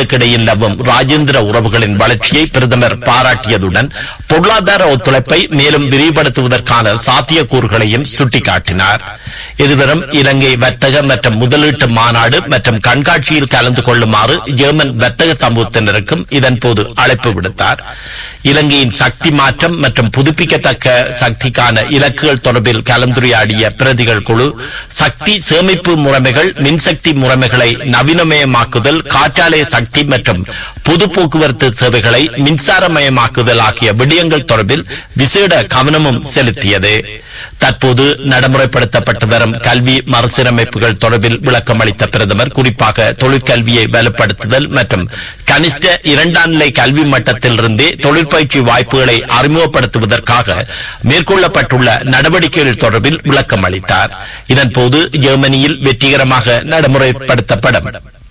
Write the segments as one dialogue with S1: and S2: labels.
S1: நாடுகளுக்கிடையில் நிலவும் ராஜேந்திர உறவுகளின் வளர்ச்சியை பிரதமர் பாராட்டியதுடன் பொருளாதார ஒத்துழைப்பை மேலும் விரிவுபடுத்துவதற்கான சாத்தியக்கூறுகளையும் சுட்டிக்காட்டினார் எதிர்வரும் இலங்கை வர்த்தக மற்றும் முதலீட்டு மாநாடு மற்றும் கண்காட்சியில் கலந்து கொள்ளுமாறு ஜெர்மன் வர்த்தக சமூகத்தினருக்கும் இதன்போது அழைப்பு விடுத்தார் இலங்கையின் சக்தி மாற்றம் மற்றும் புதுப்பிக்கத்தக்க சக்திக்கான இலக்குகள் தொடர்பில் கலந்துரையாடிய பிரதிகள் குழு சக்தி சேமிப்பு முறைமைகள் மின்சக்தி முறைமைகளை நவீனமயமாக்குதல் காற்றாலை சக்தி மற்றும் பொது போக்குவரத்து சேவைகளை மின்சாரமயமாக்குதல் ஆகிய விடயங்கள் தொடர்பில் விசேட கவனமும் செலுத்தியது தற்போது நடைமுறைப்படுத்தப்பட்டு வரும் கல்வி மறுசீரமைப்புகள் தொடர்பில் விளக்கம் அளித்த பிரதமர் குறிப்பாக தொழிற்கல்வியை வலுப்படுத்துதல் மற்றும் கனிஷ்ட இரண்டாம் நிலை கல்வி மட்டத்திலிருந்தே தொழிற்பயிற்சி வாய்ப்புகளை அறிமுகப்படுத்துவதற்காக மேற்கொள்ளப்பட்டுள்ள நடவடிக்கைகள் தொடர்பில் விளக்கம் அளித்தார் இதன்போது ஜெர்மனியில் வெற்றிகரமாக நடைமுறைப்படுத்தப்படும்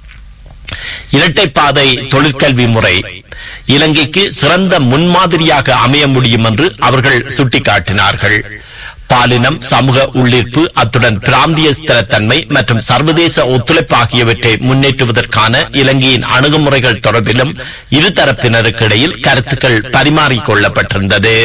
S1: இரட்டை பாதை தொழிற்கல்வி முறை இலங்கைக்கு சிறந்த முன்மாதிரியாக அமைய முடியும் என்று அவர்கள் சுட்டிக்காட்டினார்கள் பாலினம் சமூக உள்ளீர்ப்பு அத்துடன் பிராந்திய ஸ்திரத்தன்மை மற்றும் சர்வதேச ஒத்துழைப்பு ஆகியவற்றை முன்னேற்றுவதற்கான இலங்கையின் அணுகுமுறைகள் தொடர்பிலும் இருதரப்பினருக்கு இடையில் கருத்துக்கள் பரிமாறிக் கொள்ளப்பட்டிருந்தது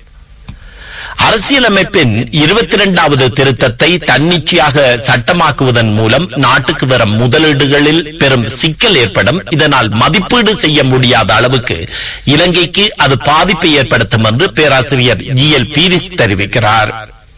S1: அரசியலமைப்பின் இருபத்தி இரண்டாவது திருத்தத்தை தன்னிச்சையாக சட்டமாக்குவதன் மூலம் நாட்டுக்கு வரும் முதலீடுகளில் பெரும் சிக்கல் ஏற்படும் இதனால் மதிப்பீடு செய்ய முடியாத அளவுக்கு இலங்கைக்கு அது பாதிப்பை ஏற்படுத்தும் என்று பேராசிரியர் ஜி எல் பீரிஸ் தெரிவிக்கிறார்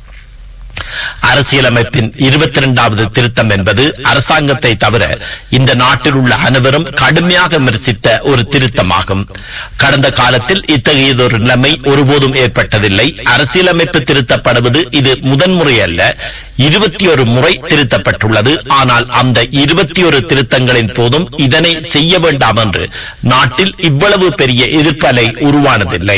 S1: அரசியலமைப்பின் இருபத்தி இரண்டாவது திருத்தம் என்பது அரசாங்கத்தை தவிர இந்த நாட்டில் உள்ள அனைவரும் கடுமையாக விமர்சித்த ஒரு திருத்தமாகும் கடந்த காலத்தில் இத்தகையதொரு நிலைமை ஒருபோதும் ஏற்பட்டதில்லை அரசியலமைப்பு திருத்தப்படுவது இது முதன்முறை அல்ல இருபத்தி ஒரு முறை திருத்தப்பட்டுள்ளது ஆனால் அந்த இருபத்தி ஒரு திருத்தங்களின் போதும் இதனை செய்ய வேண்டாம் என்று நாட்டில் இவ்வளவு பெரிய எதிர்ப்பு அலை உருவானதில்லை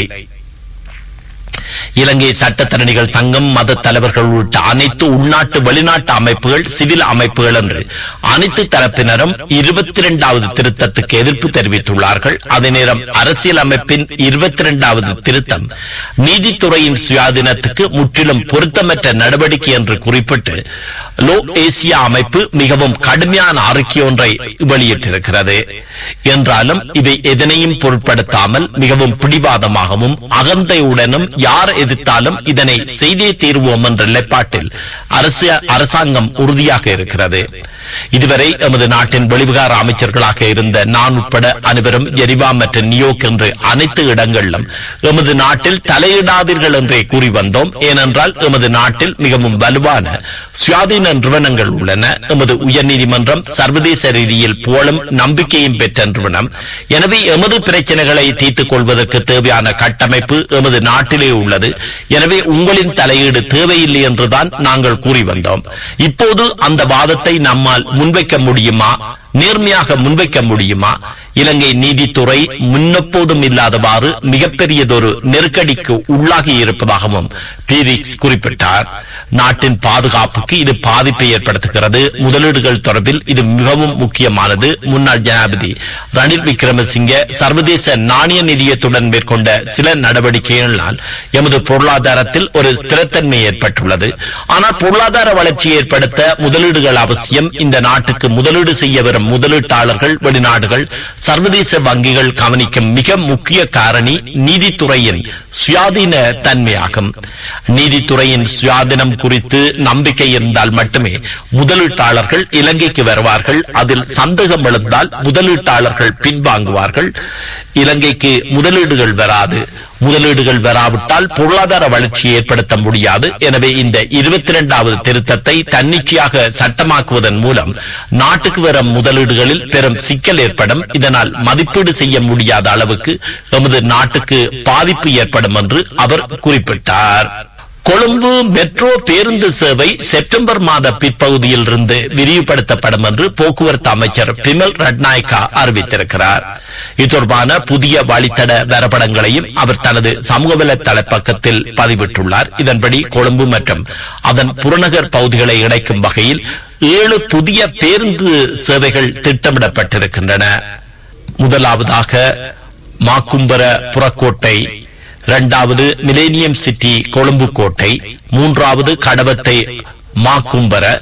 S1: இலங்கை சட்டத்தரணிகள் சங்கம் மத தலைவர்கள் உள்ளிட்ட அனைத்து உள்நாட்டு வெளிநாட்டு அமைப்புகள் சிவில் அமைப்புகள் என்று அனைத்து தரப்பினரும் இருபத்தி இரண்டாவது திருத்தத்துக்கு எதிர்ப்பு தெரிவித்துள்ளார்கள் அதே நேரம் அரசியல் அமைப்பின் இருபத்தி இரண்டாவது திருத்தம் நீதித்துறையின் சுயாதீனத்துக்கு முற்றிலும் பொருத்தமற்ற நடவடிக்கை என்று குறிப்பிட்டு லோ ஏசியா அமைப்பு மிகவும் கடுமையான அறிக்கை ஒன்றை வெளியிட்டிருக்கிறது என்றாலும் இவை எதனையும் பொருட்படுத்தாமல் மிகவும் பிடிவாதமாகவும் அகந்தையுடனும் யார் எதிர்த்தாலும் இதனை செய்தே தீர்வோம் என்ற நிலைப்பாட்டில் அரசு அரசாங்கம் உறுதியாக இருக்கிறது இதுவரை எமது நாட்டின் வெளிவிகார அமைச்சர்களாக இருந்த நான் உட்பட அனைவரும் ஜெரிவா மற்றும் நியோக் என்று அனைத்து இடங்களிலும் எமது நாட்டில் தலையிடாதீர்கள் என்றே கூறி வந்தோம் ஏனென்றால் எமது நாட்டில் மிகவும் வலுவான சுயாதீன நிறுவனங்கள் உள்ளன எமது உயர்நீதிமன்றம் சர்வதேச ரீதியில் புகழும் நம்பிக்கையும் பெற்ற நிறுவனம் எனவே எமது பிரச்சனைகளை தீர்த்துக் கொள்வதற்கு தேவையான கட்டமைப்பு எமது நாட்டிலே உள்ளது எனவே உங்களின் தலையீடு தேவையில்லை என்றுதான் நாங்கள் கூறி வந்தோம் இப்போது அந்த வாதத்தை நம்மால் முன்வைக்க முடியுமா நேர்மையாக முன்வைக்க முடியுமா இலங்கை நீதித்துறை முன்னெப்போதும் இல்லாதவாறு மிகப்பெரியதொரு நெருக்கடிக்கு உள்ளாகி இருப்பதாகவும் பீரிக்ஸ் குறிப்பிட்டார் நாட்டின் பாதுகாப்புக்கு இது பாதிப்பை ஏற்படுத்துகிறது முதலீடுகள் தொடர்பில் இது மிகவும் முக்கியமானது முன்னாள் ஜனாதிபதி ரணில் விக்ரமசிங்க சர்வதேச நாணய நிதியத்துடன் மேற்கொண்ட சில நடவடிக்கைகளால் எமது பொருளாதாரத்தில் ஒரு ஸ்திரத்தன்மை ஏற்பட்டுள்ளது ஆனால் பொருளாதார வளர்ச்சி ஏற்படுத்த முதலீடுகள் அவசியம் இந்த நாட்டுக்கு முதலீடு செய்ய வரும் முதலீட்டாளர்கள் வெளிநாடுகள் சர்வதேச வங்கிகள் கவனிக்கும் மிக முக்கிய காரணி நீதித்துறையின் சுயாதீன தன்மையாகும் நீதித்துறையின் சுயாதீனம் குறித்து நம்பிக்கை இருந்தால் மட்டுமே முதலீட்டாளர்கள் இலங்கைக்கு வருவார்கள் அதில் சந்தேகம் எழுந்தால் முதலீட்டாளர்கள் பின்வாங்குவார்கள் இலங்கைக்கு முதலீடுகள் வராது முதலீடுகள் வராவிட்டால் பொருளாதார வளர்ச்சியை ஏற்படுத்த முடியாது எனவே இந்த இருபத்தி இரண்டாவது திருத்தத்தை தன்னிச்சையாக சட்டமாக்குவதன் மூலம் நாட்டுக்கு வரும் முதலீடுகளில் பெரும் சிக்கல் ஏற்படும் இதனால் மதிப்பீடு செய்ய முடியாத அளவுக்கு எமது நாட்டுக்கு பாதிப்பு ஏற்படும் என்று அவர் குறிப்பிட்டார் கொழும்பு மெட்ரோ பேருந்து சேவை செப்டம்பர் மாத பிற்பகுதியில் இருந்து விரிவுபடுத்தப்படும் என்று போக்குவரத்து அமைச்சர் பிமல் ரட்நாயக்கா அறிவித்திருக்கிறார் இது தொடர்பான புதிய வழித்தட வரைபடங்களையும் அவர் தனது சமூக வலைத்தள பக்கத்தில் பதிவிட்டுள்ளார் இதன்படி கொழும்பு மற்றும் அதன் புறநகர் பகுதிகளை இணைக்கும் வகையில் ஏழு புதிய பேருந்து சேவைகள் திட்டமிடப்பட்டிருக்கின்றன முதலாவதாக மாக்கும்பர புறக்கோட்டை இரண்டாவது மிலேனியம் சிட்டி கொழும்பு கோட்டை மூன்றாவது கடவத்தை மாக்கும்பர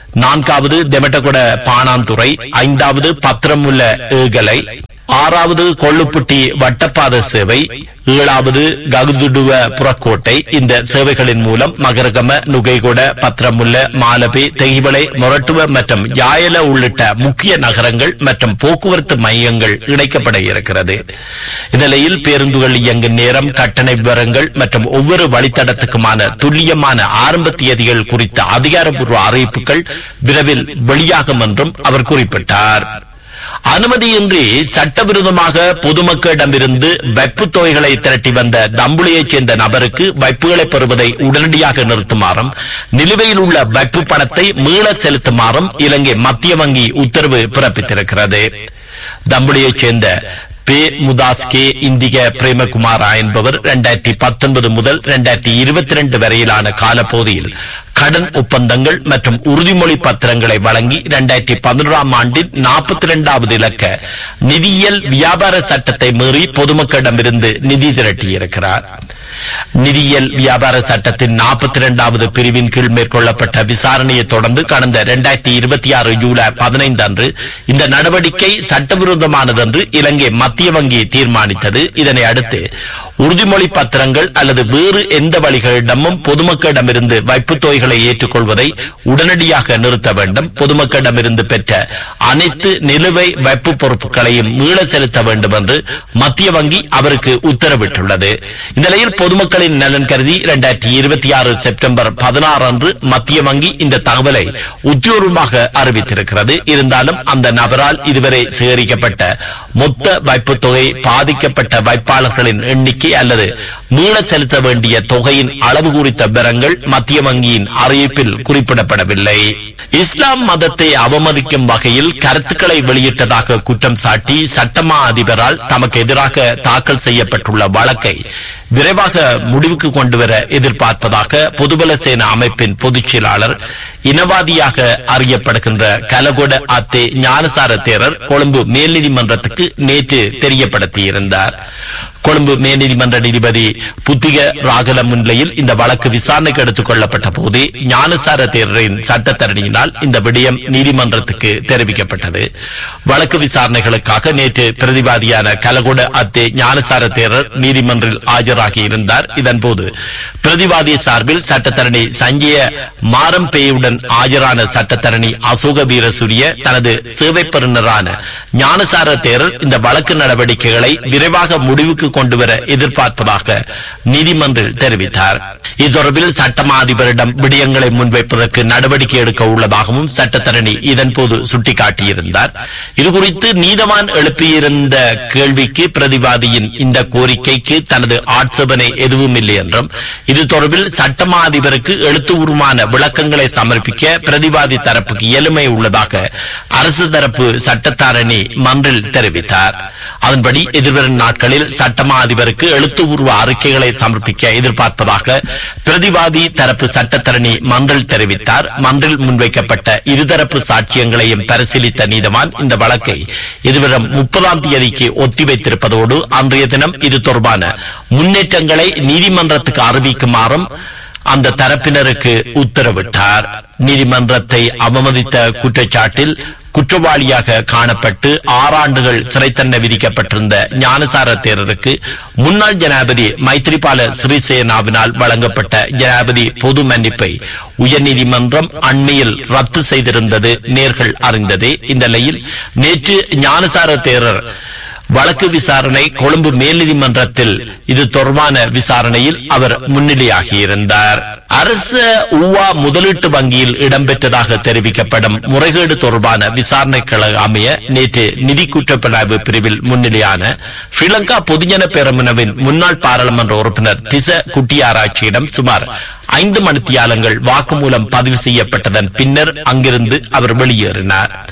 S1: நான்காவது தெமட்டகுட பாணாந்துறை ஐந்தாவது பத்திரமுள்ள ஏகலை ஆறாவது கொள்ளுப்பட்டி வட்டப்பாத சேவை ஏழாவது ககுதுடுவ புறக்கோட்டை இந்த சேவைகளின் மூலம் மகரகம நுகைகொட பத்திரமுல்ல மாலபே தெகிவளை மொரட்டுவ மற்றும் யாயல உள்ளிட்ட முக்கிய நகரங்கள் மற்றும் போக்குவரத்து மையங்கள் இணைக்கப்பட இருக்கிறது இந்நிலையில் பேருந்துகள் இயங்கும் நேரம் கட்டண விவரங்கள் மற்றும் ஒவ்வொரு வழித்தடத்துக்குமான துல்லியமான ஆரம்ப தேதிகள் குறித்த அதிகாரப்பூர்வ அறிவிப்புகள் விரைவில் வெளியாகும் என்றும் அவர் குறிப்பிட்டார் அனுமதியின்றி சட்டவிரோதமாக பொதுமக்களிடமிருந்து வைப்புத் தொகைகளை திரட்டி வந்த தம்புளியைச் சேர்ந்த நபருக்கு வைப்புகளை பெறுவதை உடனடியாக நிறுத்துமாறும் நிலுவையில் உள்ள வைப்பு பணத்தை மீள செலுத்துமாறும் இலங்கை மத்திய வங்கி உத்தரவு பிறப்பித்திருக்கிறது தம்புளியைச் சேர்ந்த பே முதாஸ்கே இந்திக பிரேமகுமாரா என்பவர் இரண்டாயிரத்தி பத்தொன்பது முதல் இரண்டாயிரத்தி இருபத்தி ரெண்டு வரையிலான காலப்பகுதியில் கடன் ஒப்பந்தங்கள் மற்றும் உறுதிமொழி பத்திரங்களை வழங்கி இரண்டாயிரத்தி பதினோராம் ஆண்டின் நாற்பத்தி இரண்டாவது இலக்க நிதியியல் வியாபார சட்டத்தை மீறி பொதுமக்களிடமிருந்து நிதி திரட்டியிருக்கிறார் நிதியியல் வியாபார சட்டத்தின் நாற்பத்தி இரண்டாவது பிரிவின் கீழ் மேற்கொள்ளப்பட்ட விசாரணையை தொடர்ந்து கடந்த இரண்டாயிரத்தி இருபத்தி ஆறு ஜூலை பதினைந்து அன்று இந்த நடவடிக்கை சட்டவிரோதமானது என்று இலங்கை மத்திய வங்கி தீர்மானித்தது இதனை அடுத்து உறுதிமொழி பத்திரங்கள் அல்லது வேறு எந்த வழிகளிடமும் பொதுமக்களிடமிருந்து வைப்புத் தொகைகளை ஏற்றுக்கொள்வதை உடனடியாக நிறுத்த வேண்டும் பொதுமக்களிடமிருந்து பெற்ற அனைத்து நிலுவை வைப்பு பொறுப்புகளையும் மீள செலுத்த வேண்டும் என்று மத்திய வங்கி அவருக்கு உத்தரவிட்டுள்ளது இந்த நிலையில் பொதுமக்களின் நலன் கருதி இரண்டாயிரத்தி இருபத்தி ஆறு செப்டம்பர் பதினாறு அன்று மத்திய வங்கி இந்த தகவலை உத்தியோகமாக அறிவித்திருக்கிறது இருந்தாலும் அந்த நபரால் இதுவரை சேகரிக்கப்பட்ட மொத்த வைப்புத் தொகை பாதிக்கப்பட்ட வைப்பாளர்களின் எண்ணிக்கை அல்லது மீள செலுத்த வேண்டிய தொகையின் அளவு குறித்த விவரங்கள் மத்திய வங்கியின் அறிவிப்பில் குறிப்பிடப்படவில்லை இஸ்லாம் மதத்தை அவமதிக்கும் வகையில் கருத்துக்களை வெளியிட்டதாக குற்றம் சாட்டி சட்டமா அதிபரால் தமக்கு எதிராக தாக்கல் செய்யப்பட்டுள்ள வழக்கை விரைவாக முடிவுக்கு கொண்டுவர எதிர்பார்ப்பதாக பொதுபல சேனா அமைப்பின் பொதுச் செயலாளர் இனவாதியாக அறியப்படுகின்ற கலகொட அத்தே ஞானசார தேரர் கொழும்பு மேல்நீதிமன்றத்துக்கு நேற்று தெரியப்படுத்தியிருந்தார் கொழும்பு மேல்நீதிமன்ற நீதிபதி புத்திக ராகல முன்னிலையில் இந்த வழக்கு விசாரணைக்கு எடுத்துக் கொள்ளப்பட்ட போது ஞானசார தேரரின் சட்டத்தரணியினால் இந்த விடயம் நீதிமன்றத்துக்கு தெரிவிக்கப்பட்டது வழக்கு விசாரணைகளுக்காக நேற்று பிரதிவாதியான கலகொட அத்தே ஞானசார தேரர் நீதிமன்றில் ஆஜராகி இருந்தார் இதன்போது பிரதிவாதி சார்பில் சட்டத்தரணி சஞ்சய மாரம்பேயுடன் ஆஜரான சட்டத்தரணி அசோக வீரசூரிய தனது சேவை பெறுநரான ஞானசார தேரர் இந்த வழக்கு நடவடிக்கைகளை விரைவாக முடிவுக்கு கொண்டுவர எதிர்பார்ப்பதாக நீதிமன்றில் தெரிவித்தார் இது தொடர்பில் சட்டமா அதிபரிடம் விடயங்களை முன்வைப்பதற்கு நடவடிக்கை எடுக்க உள்ளதாகவும் சட்டத்தரணி இதன்போது சுட்டிக்காட்டியிருந்தார் இதுகுறித்து நீதவான் எழுப்பியிருந்த கேள்விக்கு பிரதிவாதியின் இந்த கோரிக்கைக்கு தனது ஆட்சேபனை எதுவும் இல்லை என்றும் இது தொடர்பில் சட்டமா அதிபருக்கு எழுத்துப்பூர்வமான விளக்கங்களை சமர்ப்பிக்க பிரதிவாதி தரப்புக்கு இயலுமை உள்ளதாக அரசு தரப்பு சட்டத்தாரணி மன்றில் தெரிவித்தார் அதன்படி எதிர்வரும் நாட்களில் சட்டமா அதிபருக்கு எழுத்துப்பூர்வ அறிக்கைகளை சமர்ப்பிக்க எதிர்பார்ப்பதாக பிரதிவாதி தரப்பு சட்டத்தரணி மன்றில் தெரிவித்தார் மன்றில் முன்வைக்கப்பட்ட இருதரப்பு சாட்சியங்களையும் பரிசீலித்த நீதவான் இந்த வழக்கை எதிர்வரும் முப்பதாம் தேதிக்கு ஒத்திவைத்திருப்பதோடு அன்றைய தினம் இது தொடர்பான முன்னேற்றங்களை நீதிமன்றத்துக்கு அறிவிக்குமாறும் அந்த தரப்பினருக்கு உத்தரவிட்டார் நீதிமன்றத்தை அவமதித்த குற்றச்சாட்டில் குற்றவாளியாக காணப்பட்டு ஆறாண்டுகள் சிறை தண்டனை விதிக்கப்பட்டிருந்த ஞானசார தேரருக்கு முன்னாள் ஜனாபதி மைத்ரிபால சிறிசேனாவினால் வழங்கப்பட்ட ஜனாபதி பொது மன்னிப்பை உயர்நீதிமன்றம் அண்மையில் ரத்து செய்திருந்தது நேர்கள் அறிந்ததே இந்த நிலையில் நேற்று ஞானசார தேரர் வழக்கு விசாரணை கொழும்பு மேல்நீதிமன்றத்தில் இது தொடர்பான விசாரணையில் அவர் முன்னிலையாகியிருந்தார் அரசு ஊவா முதலீட்டு வங்கியில் இடம்பெற்றதாக தெரிவிக்கப்படும் முறைகேடு தொடர்பான விசாரணைக்கு அமைய நேற்று நிதி குற்றப்புலனாய்வு பிரிவில் முன்னிலையான ஸ்ரீலங்கா பொதுஜன பேரமுனவின் முன்னாள் பாராளுமன்ற உறுப்பினர் திச குட்டியாராய்ச்சியிடம் சுமார் ஐந்து மணித்தியாலங்கள் வாக்குமூலம் பதிவு செய்யப்பட்டதன் பின்னர் அங்கிருந்து அவர் வெளியேறினார்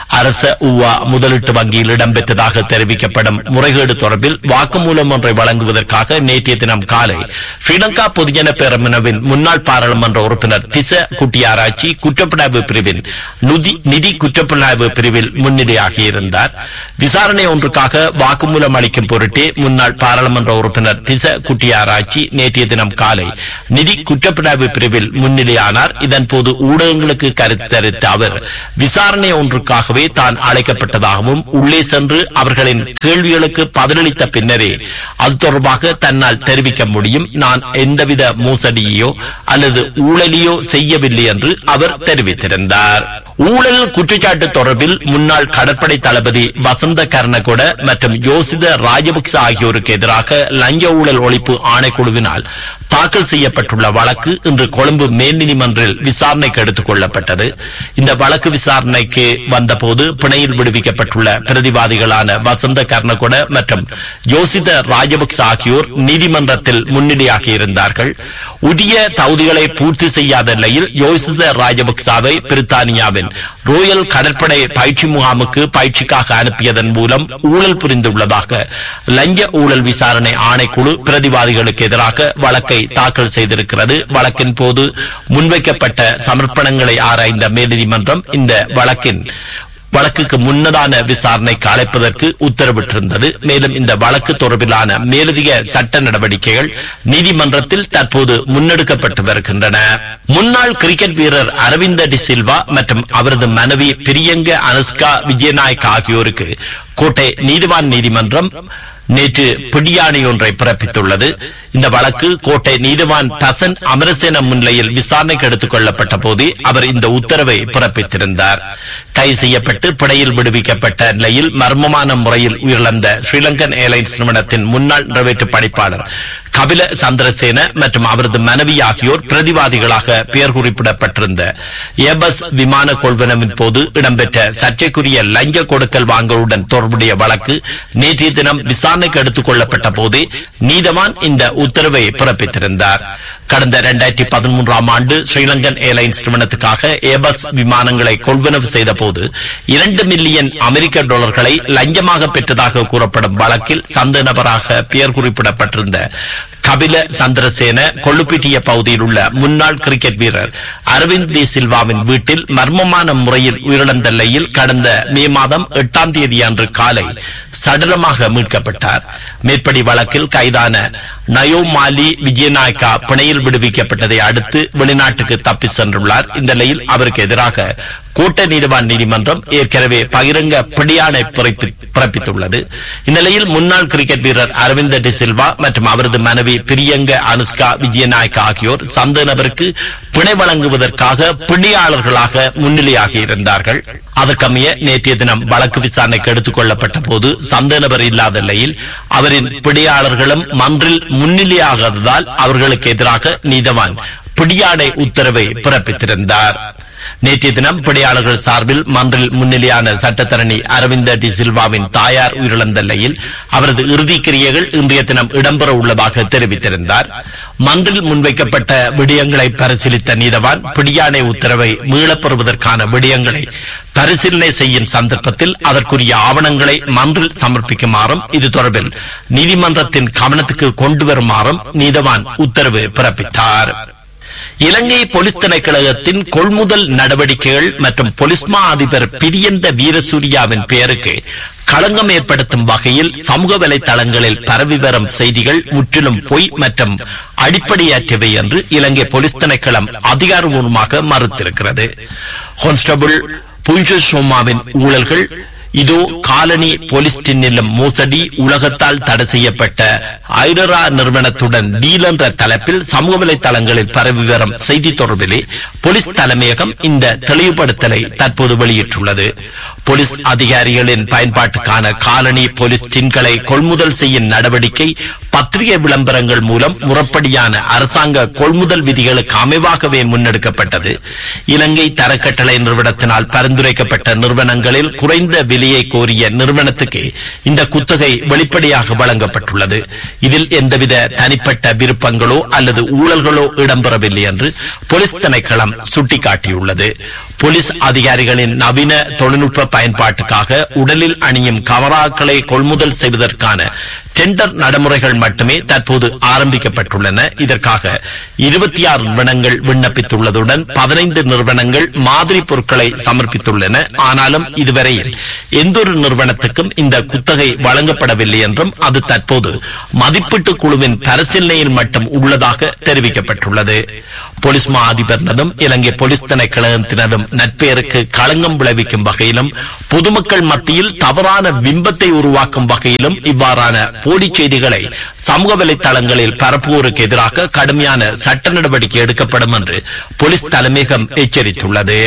S1: அரச உவா முதலீட்டு வங்கியில் இடம்பெற்றதாக தெரிவிக்கப்படும் முறைகேடு தொடர்பில் வாக்குமூலம் ஒன்றை வழங்குவதற்காக நேற்றைய தினம் காலை ஸ்ரீலங்கா பொதுஜன பேரமுனவின் முன்னாள் பாராளுமன்ற உறுப்பினர் திச குட்டியாராய்ச்சி குற்றப்புலனாய்வு பிரிவின் நுதி நிதி குற்றப்புலனாய்வு பிரிவில் முன்னிலையாகியிருந்தார் விசாரணை ஒன்றுக்காக வாக்குமூலம் அளிக்கும் பொருட்டே முன்னாள் பாராளுமன்ற உறுப்பினர் திச குட்டியாராய்ச்சி நேற்றைய தினம் காலை நிதி குற்றப்புலனாய்வு பிரிவில் முன்னிலையானார் இதன்போது ஊடகங்களுக்கு கருத்தரித்த அவர் விசாரணை ஒன்றுக்காகவே தான் அழைக்கப்பட்டதாகவும் உள்ளே சென்று அவர்களின் கேள்விகளுக்கு பதிலளித்த பின்னரே அது தொடர்பாக தன்னால் தெரிவிக்க முடியும் நான் எந்தவித மோசடியோ அல்லது ஊழலியோ செய்யவில்லை என்று அவர் தெரிவித்திருந்தார் ஊழல் குற்றச்சாட்டு தொடர்பில் முன்னாள் கடற்படை தளபதி வசந்த கர்ணகொட மற்றும் யோசித ராஜபக்ச ஆகியோருக்கு எதிராக லஞ்ச ஊழல் ஒழிப்பு ஆணைக்குழுவினால் தாக்கல் செய்யப்பட்டுள்ள வழக்கு இன்று கொழும்பு மேல் நீதிமன்றில் விசாரணைக்கு எடுத்துக் கொள்ளப்பட்டது இந்த வழக்கு விசாரணைக்கு வந்தபோது பிணையில் விடுவிக்கப்பட்டுள்ள பிரதிவாதிகளான வசந்த கர்ணகொட மற்றும் யோசித ராஜபக்ச ஆகியோர் நீதிமன்றத்தில் முன்னிலையாக இருந்தார்கள் உரிய தகுதிகளை பூர்த்தி செய்யாத நிலையில் யோசித ராஜபக்சாவை பிரித்தானியாவின் ரோயல் கடற்படை பயிற்சி முகாமுக்கு பயிற்சிக்காக அனுப்பியதன் மூலம் ஊழல் புரிந்துள்ளதாக லஞ்ச ஊழல் விசாரணை ஆணைக்குழு பிரதிவாதிகளுக்கு எதிராக வழக்கை தாக்கல் செய்திருக்கிறது வழக்கின் போது முன்வைக்கப்பட்ட சமர்ப்பணங்களை ஆராய்ந்த மேல்நீதிமன்றம் இந்த வழக்கின் வழக்குக்கு முன்னதான விசாரணைக்கு அழைப்பதற்கு உத்தரவிட்டிருந்தது மேலும் இந்த வழக்கு தொடர்பிலான மேலதிக சட்ட நடவடிக்கைகள் நீதிமன்றத்தில் தற்போது முன்னெடுக்கப்பட்டு வருகின்றன முன்னாள் கிரிக்கெட் வீரர் அரவிந்த டி சில்வா மற்றும் அவரது மனைவி பிரியங்க அனுஷ்கா விஜயநாயக் ஆகியோருக்கு கோட்டை நீதிவான் நீதிமன்றம் நேற்று பிடியாணை ஒன்றை பிறப்பித்துள்ளது இந்த வழக்கு கோட்டை நீதிவான் தசன் அமரசேன முன்னிலையில் விசாரணைக்கு எடுத்துக் கொள்ளப்பட்ட போதே அவர் இந்த உத்தரவை பிறப்பித்திருந்தார் கைது செய்யப்பட்டு பிணையில் விடுவிக்கப்பட்ட நிலையில் மர்மமான முறையில் உயிரிழந்த ஸ்ரீலங்கன் ஏர்லைன்ஸ் நிறுவனத்தின் முன்னாள் நிறைவேற்று பணிப்பாளர் கபில சந்திரசேன மற்றும் அவரது மனைவி ஆகியோர் பிரதிவாதிகளாக பெயர் குறிப்பிடப்பட்டிருந்த ஏபஸ் விமான கொள்வனவின் போது இடம்பெற்ற சர்ச்சைக்குரிய லஞ்ச கொடுக்கல் வாங்கலுடன் தொடர்புடைய வழக்கு நேற்றைய தினம் விசாரணைக்கு எடுத்துக் கொள்ளப்பட்ட போதே நீதவான் இந்த உத்தரவை பிறப்பித்திருந்தார் கடந்த இரண்டாயிரத்தி பதிமூன்றாம் ஆண்டு ஸ்ரீலங்கன் ஏர்லைன்ஸ் நிறுவனத்துக்காக ஏபஸ் விமானங்களை கொள்வனவு செய்த போது இரண்டு மில்லியன் அமெரிக்க டாலர்களை லஞ்சமாக பெற்றதாக கூறப்படும் வழக்கில் சந்த நபராக பெயர் குறிப்பிடப்பட்டிருந்த கபில சந்திரசேன கொள்ளுப்பிட்டிய பகுதியில் உள்ள முன்னாள் கிரிக்கெட் வீரர் அரவிந்த் டி சில்வாவின் வீட்டில் மர்மமான முறையில் உயிரிழந்த நிலையில் கடந்த மே மாதம் எட்டாம் தேதி அன்று காலை சடலமாக மீட்கப்பட்டார் மேற்படி வழக்கில் கைதான நயோ மாலி விஜயநாயக்கா பிணையில் விடுவிக்கப்பட்டதை அடுத்து வெளிநாட்டுக்கு தப்பி சென்றுள்ளார் இந்த நிலையில் அவருக்கு எதிராக கோட்டை நீதிவான் நீதிமன்றம் ஏற்கனவே பகிரங்க பிடியாணை பிறப்பித்துள்ளது இந்நிலையில் முன்னாள் கிரிக்கெட் வீரர் அரவிந்த டி சில்வா மற்றும் அவரது மனைவி பிரியங்க அனுஷ்கா விஜயநாயக் ஆகியோர் சந்த நபருக்கு பிணை வழங்குவதற்காக பிடியாளர்களாக முன்னிலையாகி இருந்தார்கள் அதற்கமைய நேற்றைய தினம் வழக்கு விசாரணைக்கு எடுத்துக் கொள்ளப்பட்ட போது சந்த நபர் இல்லாத நிலையில் அவரின் பிடியாளர்களும் மன்றில் முன்னிலையாகாததால் அவர்களுக்கு எதிராக நீதவான் பிடியாடை உத்தரவை பிறப்பித்திருந்தார் நேற்றைய தினம் பிடியாளர்கள் சார்பில் மன்றில் முன்னிலையான சட்டத்தரணி அரவிந்த டி சில்வாவின் தாயார் உயிரிழந்த நிலையில் அவரது இறுதிக் கிரியைகள் இன்றைய தினம் இடம்பெற உள்ளதாக தெரிவித்திருந்தார் மன்றில் முன்வைக்கப்பட்ட விடயங்களை பரிசீலித்த நீதவான் பிடியாணை உத்தரவை மீளப்பெறுவதற்கான விடயங்களை பரிசீலனை செய்யும் சந்தர்ப்பத்தில் அதற்குரிய ஆவணங்களை மன்றில் சமர்ப்பிக்குமாறும் இது தொடர்பில் நீதிமன்றத்தின் கவனத்துக்கு கொண்டு வருமாறும் நீதவான் உத்தரவு பிறப்பித்தார் இலங்கை போலீஸ் திணைக்களகத்தின் கொள்முதல் நடவடிக்கைகள் மற்றும் பொலிஸ்மா அதிபர் பிரியந்த வீரசூரியாவின் பெயருக்கு களங்கம் ஏற்படுத்தும் வகையில் சமூக வலைதளங்களில் பரவி வரும் செய்திகள் முற்றிலும் பொய் மற்றும் அடிப்படையற்றவை என்று இலங்கை போலீஸ் திணைக்களம் அதிகாரபூர்வமாக மறுத்திருக்கிறது கான்ஸ்டபிள் புஞ்ச சோமாவின் ஊழல்கள் இதோ காலனி போலீஸ் நிலம் மோசடி உலகத்தால் தடை செய்யப்பட்ட ஐரரா நிறுவனத்துடன் டீல் என்ற தலைப்பில் சமூக வலைதளங்களில் பரவி வரும் செய்தி தொடர்பிலே போலீஸ் தலைமையகம் இந்த தெளிவுபடுத்தலை தற்போது வெளியிட்டுள்ளது போலீஸ் அதிகாரிகளின் பயன்பாட்டுக்கான காலனி போலீஸ் டின்களை கொள்முதல் செய்யும் நடவடிக்கை பத்திரிகை விளம்பரங்கள் மூலம் முறப்படியான அரசாங்க கொள்முதல் விதிகளுக்கு அமைவாகவே முன்னெடுக்கப்பட்டது இலங்கை தரக்கட்டளை நிறுவனத்தினால் பரிந்துரைக்கப்பட்ட நிறுவனங்களில் குறைந்த விலையை கோரிய நிறுவனத்துக்கு இந்த குத்தகை வெளிப்படையாக வழங்கப்பட்டுள்ளது இதில் எந்தவித தனிப்பட்ட விருப்பங்களோ அல்லது ஊழல்களோ இடம்பெறவில்லை என்று போலீஸ் திணைக்களம் சுட்டிக்காட்டியுள்ளது போலீஸ் அதிகாரிகளின் நவீன தொழில்நுட்ப பயன்பாட்டுக்காக உடலில் அணியும் கமராக்களை கொள்முதல் செய்வதற்கான டெண்டர் நடைமுறைகள் மட்டுமே தற்போது ஆரம்பிக்கப்பட்டுள்ளன இதற்காக இருபத்தி ஆறு நிறுவனங்கள் விண்ணப்பித்துள்ளதுடன் பதினைந்து நிறுவனங்கள் மாதிரி பொருட்களை சமர்ப்பித்துள்ளன ஆனாலும் இதுவரையில் எந்தொரு நிறுவனத்துக்கும் இந்த குத்தகை வழங்கப்படவில்லை என்றும் அது தற்போது மதிப்பீட்டு குழுவின் பரிசீலனையில் மட்டும் உள்ளதாக தெரிவிக்கப்பட்டுள்ளது போலீஸ் மா அதிபரினதும் இலங்கை போலீஸ் திணைக்களத்தினரும் நட்பெயருக்கு களங்கம் விளைவிக்கும் வகையிலும் பொதுமக்கள் மத்தியில் தவறான பிம்பத்தை உருவாக்கும் வகையிலும் இவ்வாறான போலி செய்திகளை சமூக வலைதளங்களில் பரப்புவோருக்கு எதிராக கடுமையான சட்ட நடவடிக்கை எடுக்கப்படும் என்று போலீஸ் தலைமையகம் எச்சரித்துள்ளது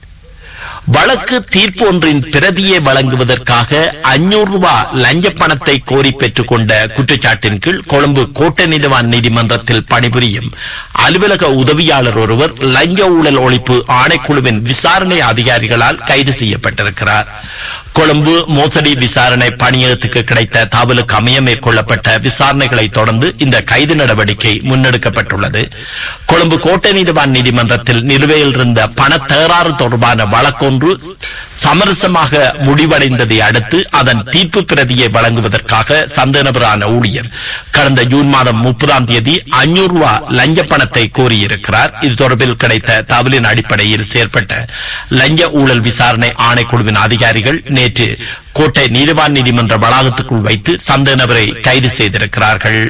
S1: வழக்கு தீர்ப்பு ஒன்றின் பிரதியை வழங்குவதற்காக அஞ்சூறு ரூபாய் லஞ்ச பணத்தை கோரி பெற்றுக் கொண்ட குற்றச்சாட்டின் கீழ் கொழும்பு கோட்டை நீதிவான் நீதிமன்றத்தில் பணிபுரியும் அலுவலக உதவியாளர் ஒருவர் லஞ்ச ஊழல் ஒழிப்பு ஆணைக்குழுவின் விசாரணை அதிகாரிகளால் கைது செய்யப்பட்டிருக்கிறார் கொழும்பு மோசடி விசாரணை பணியகத்துக்கு கிடைத்த தகவலுக்கு அமைய மேற்கொள்ளப்பட்ட விசாரணைகளை தொடர்ந்து இந்த கைது நடவடிக்கை முன்னெடுக்கப்பட்டுள்ளது கொழும்பு கோட்டை நீதிவான் நீதிமன்றத்தில் நிலுவையில் இருந்த பண தகராறு தொடர்பான வழக்கொன்று சமரசமாக முடிவடைந்ததை அடுத்து அதன் தீர்ப்பு பிரதியை வழங்குவதற்காக சந்த நபரான ஊழியர் கடந்த ஜூன் மாதம் முப்பதாம் தேதி அஞ்சூறு ரூபாய் லஞ்ச பணத்தை கோரியிருக்கிறார் இது தொடர்பில் கிடைத்த தகவலின் அடிப்படையில் செயற்பட்ட லஞ்ச ஊழல் விசாரணை ஆணைக்குழுவின் அதிகாரிகள் நேற்று கோட்டை நீதிவான் நீதிமன்ற வளாகத்துக்குள் வைத்து சந்த நபரை கைது செய்திருக்கிறார்கள்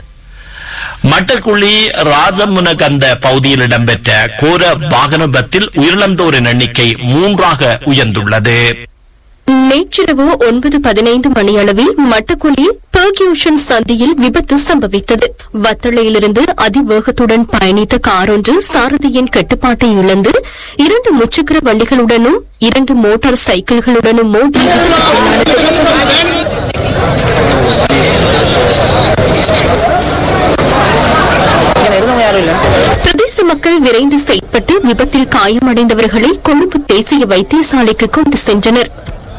S1: மட்டக்குழி ராஜமுனகந்த பகுதியில் இடம்பெற்ற கோர வாகன விபத்தில் உயிரிழந்தோரின் எண்ணிக்கை மூன்றாக உயர்ந்துள்ளது
S2: நேற்றிரவு ஒன்பது பதினைந்து மணியளவில் மட்டக்குழி பெர்கியூஷன் சந்தியில் விபத்து சம்பவித்தது வத்தளையிலிருந்து அதிவேகத்துடன் பயணித்த கார் ஒன்று சாரதியின் கட்டுப்பாட்டை இழந்து இரண்டு முச்சக்கர வண்டிகளுடனும் இரண்டு மோட்டார் சைக்கிள்களுடனும் மோதி விபத்துக்குள்ளானது. பிரதேச மக்கள் விரைந்து செயற்பட்டு விபத்தில் காயமடைந்தவர்களை கொழும்பு தேசிய வைத்தியசாலைக்கு கொண்டு சென்றனர்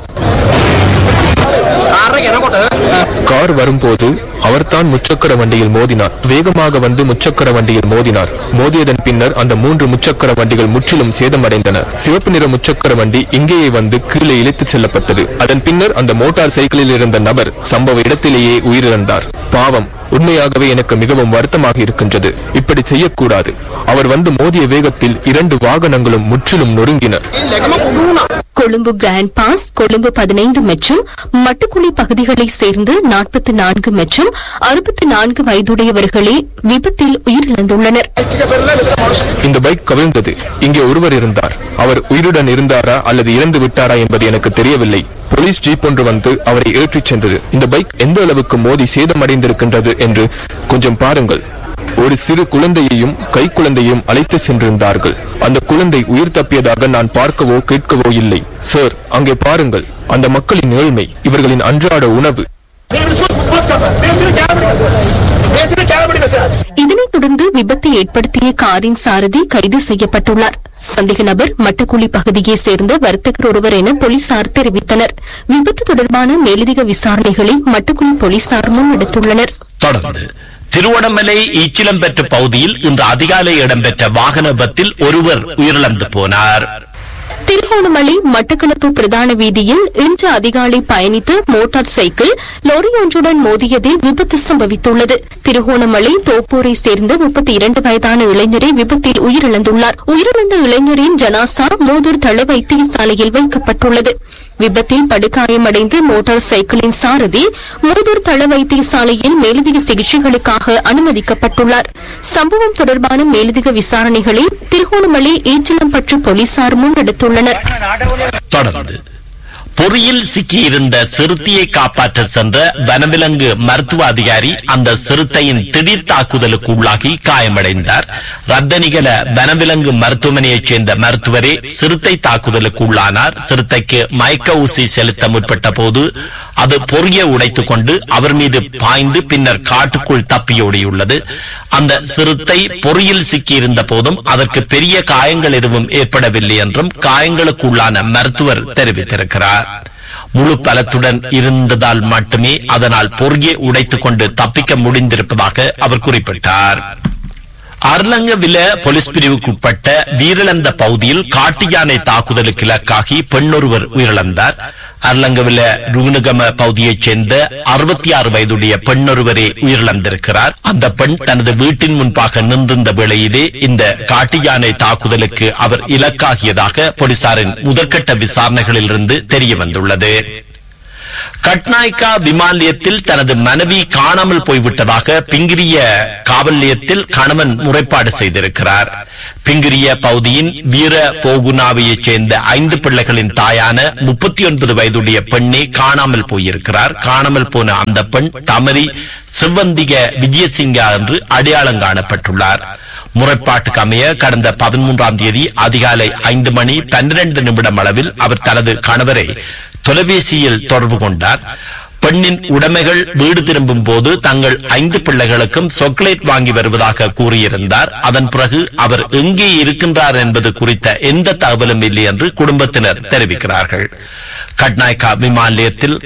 S3: கார் வரும்போது அவர்தான் முச்சக்கர வண்டியில் மோதினார் வேகமாக வந்து முச்சக்கர வண்டியில் மோதினார் மோதியதன் பின்னர் அந்த மூன்று முச்சக்கர வண்டிகள் முற்றிலும் சேதமடைந்தன சிவப்பு நிற முச்சக்கர வண்டி இங்கேயே வந்து கீழே இழுத்துச் செல்லப்பட்டது அதன் பின்னர் அந்த மோட்டார் சைக்கிளில் இருந்த நபர் சம்பவ இடத்திலேயே உயிரிழந்தார் பாவம் உண்மையாகவே எனக்கு மிகவும் வருத்தமாக இருக்கின்றது இப்படி செய்யக்கூடாது அவர் வந்து மோதிய வேகத்தில் இரண்டு வாகனங்களும் முற்றிலும் நொறுங்கின
S2: கொழும்பு கிராண்ட் பாஸ் கொழும்பு பதினைந்து மற்றும் மட்டுக்குழி பகுதிகளைச் சேர்ந்து நாற்பத்தி நான்கு மற்றும் அறுபத்தி நான்கு வயதுடையவர்களே விபத்தில் உயிரிழந்துள்ளனர்
S3: இந்த பைக் கவிழ்ந்தது இங்கே ஒருவர் இருந்தார் அவர் உயிருடன் இருந்தாரா அல்லது இறந்து விட்டாரா என்பது எனக்கு தெரியவில்லை போலீஸ் ஜீப் ஒன்று வந்து அவரை ஏற்றிச் சென்றது இந்த பைக் எந்த அளவுக்கு மோதி சேதமடைந்திருக்கின்றது என்று கொஞ்சம் பாருங்கள் ஒரு சிறு குழந்தையையும் கை குழந்தையும் அழைத்து சென்றிருந்தார்கள் அந்த குழந்தை உயிர் தப்பியதாக நான் பார்க்கவோ கேட்கவோ இல்லை சார் அங்கே பாருங்கள் அந்த மக்களின் ஏழ்மை இவர்களின் அன்றாட உணவு
S2: இதனைத் தொடர்ந்து விபத்தை ஏற்படுத்திய காரின் சாரதி கைது செய்யப்பட்டுள்ளார் சந்தேக நபர் மட்டக்குழி பகுதியைச் சேர்ந்த வர்த்தகர் ஒருவர் என போலீசார் தெரிவித்தனர் விபத்து தொடர்பான மேலதிக விசாரணைகளை மட்டக்குழி போலீசார் முன்னெடுத்துள்ளனர்
S1: தொடர்ந்து திருவண்ணாமலை ஈச்சிலம்பெற்ற பகுதியில் இன்று அதிகாலை இடம்பெற்ற வாகன விபத்தில் ஒருவர் உயிரிழந்து போனார்
S2: திருகோணமலை மட்டக்களப்பு பிரதான வீதியில் இன்று அதிகாலை பயணித்த மோட்டார் சைக்கிள் லொரி ஒன்றுடன் மோதியதில் விபத்து சம்பவித்துள்ளது திருகோணமலை தோப்பூரை சேர்ந்த முப்பத்தி இரண்டு வயதான இளைஞரை விபத்தில் உயிரிழந்துள்ளார் உயிரிழந்த இளைஞரின் ஜனாசா மூதூர் தள வைத்தியசாலையில் வைக்கப்பட்டுள்ளது விபத்தில் படுகாயமடைந்து மோட்டார் சைக்கிளின் சாரதி மூதூர் தள வைத்தியசாலையில் மேலதிக சிகிச்சைகளுக்காக அனுமதிக்கப்பட்டுள்ளார் சம்பவம் தொடர்பான மேலதிக விசாரணைகளை திருகோணமலை ஈச்சலம்பற்று போலீசார் முன்னெடுத்துள்ளனர்
S1: தொடர்ந்து பொறியில் சிக்கியிருந்த சிறுத்தையை காப்பாற்ற சென்ற வனவிலங்கு மருத்துவ அதிகாரி அந்த சிறுத்தையின் திடீர் தாக்குதலுக்கு உள்ளாகி காயமடைந்தார் ரத்தனிகல வனவிலங்கு மருத்துவமனையைச் சேர்ந்த மருத்துவரே சிறுத்தை தாக்குதலுக்கு உள்ளானார் சிறுத்தைக்கு மயக்க ஊசி செலுத்த முற்பட்ட போது அது பொறியை உடைத்துக் கொண்டு அவர் மீது பாய்ந்து பின்னர் காட்டுக்குள் தப்பியோடியுள்ளது அந்த சிறுத்தை பொறியில் சிக்கியிருந்த போதும் அதற்கு பெரிய காயங்கள் எதுவும் ஏற்படவில்லை என்றும் காயங்களுக்கு உள்ளான மருத்துவர் தெரிவித்திருக்கிறார் முழு பலத்துடன் இருந்ததால் மட்டுமே அதனால் பொறியை உடைத்துக் கொண்டு தப்பிக்க முடிந்திருப்பதாக அவர் குறிப்பிட்டார் அர்லங்கவில போலீஸ் பிரிவுக்குட்பட்ட வீரலந்த பகுதியில் காட்டு யானை தாக்குதலுக்கு இலக்காகி பெண்ணொருவர் உயிரிழந்தார் அர்லங்கவில ருகுணுகம பகுதியைச் சேர்ந்த அறுபத்தி ஆறு வயதுடைய பெண்ணொருவரே உயிரிழந்திருக்கிறார் அந்த பெண் தனது வீட்டின் முன்பாக நின்றிருந்த வேளையிலே இந்த காட்டு யானை தாக்குதலுக்கு அவர் இலக்காகியதாக போலீசாரின் முதற்கட்ட விசாரணைகளிலிருந்து தெரிய வந்துள்ளது கட்நாய்கா விமான நிலையத்தில் தனது மனைவி காணாமல் போய்விட்டதாக பிங்கிரிய காவல் நிலையத்தில் கணவன் முறைப்பாடு செய்திருக்கிறார் பிங்கிரிய பகுதியின் வீர போகுனாவையைச் சேர்ந்த ஐந்து பிள்ளைகளின் தாயான முப்பத்தி ஒன்பது வயதுடைய பெண்ணே காணாமல் போயிருக்கிறார் காணாமல் போன அந்த பெண் தமரி சிவந்திக விஜயசிங்கா என்று அடையாளம் காணப்பட்டுள்ளார் முறைப்பாட்டுக்கு அமைய கடந்த பதிமூன்றாம் தேதி அதிகாலை ஐந்து மணி பன்னிரண்டு நிமிடம் அளவில் அவர் தனது கணவரை தொலைபேசியில் தொடர்பு கொண்டார் பெண்ணின் உடைமைகள் வீடு திரும்பும் போது தங்கள் ஐந்து பிள்ளைகளுக்கும் சாக்லேட் வாங்கி வருவதாக கூறியிருந்தார் அதன் பிறகு அவர் எங்கே இருக்கின்றார் என்பது குறித்த எந்த தகவலும் இல்லை என்று குடும்பத்தினர் தெரிவிக்கிறார்கள் கட்நாய்கா விமான நிலையத்தில்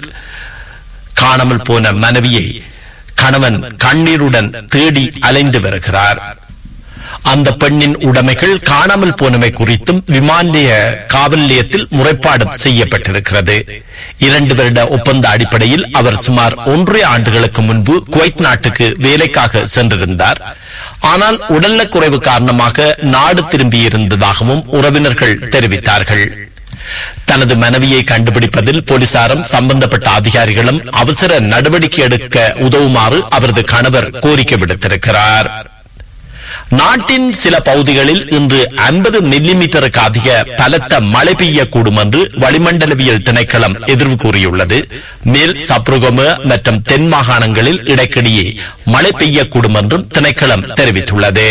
S1: காணாமல் போன மனைவியை கணவன் கண்ணீருடன் தேடி அலைந்து வருகிறார் அந்த பெண்ணின் உடைமைகள் காணாமல் போனமை குறித்தும் விமான நிலைய காவல் நிலையத்தில் முறைப்பாடு செய்யப்பட்டிருக்கிறது இரண்டு வருட ஒப்பந்த அடிப்படையில் அவர் சுமார் ஒன்றரை ஆண்டுகளுக்கு முன்பு குவைத் நாட்டுக்கு வேலைக்காக சென்றிருந்தார் ஆனால் உடல்நலக் குறைவு காரணமாக நாடு திரும்பியிருந்ததாகவும் உறவினர்கள் தெரிவித்தார்கள் தனது மனைவியை கண்டுபிடிப்பதில் போலீசாரும் சம்பந்தப்பட்ட அதிகாரிகளும் அவசர நடவடிக்கை எடுக்க உதவுமாறு அவரது கணவர் கோரிக்கை விடுத்திருக்கிறார் நாட்டின் சில பகுதிகளில் இன்று ஐம்பது மில்லிமீட்டருக்கு அதிக பலத்த மழை பெய்யக்கூடும் என்று வளிமண்டலவியல் திணைக்களம் எதிர்வு கூறியுள்ளது மேல் சப்ருகம மற்றும் தென் மாகாணங்களில் இடைக்கிடையே மழை பெய்யக்கூடும் என்றும் திணைக்களம் தெரிவித்துள்ளது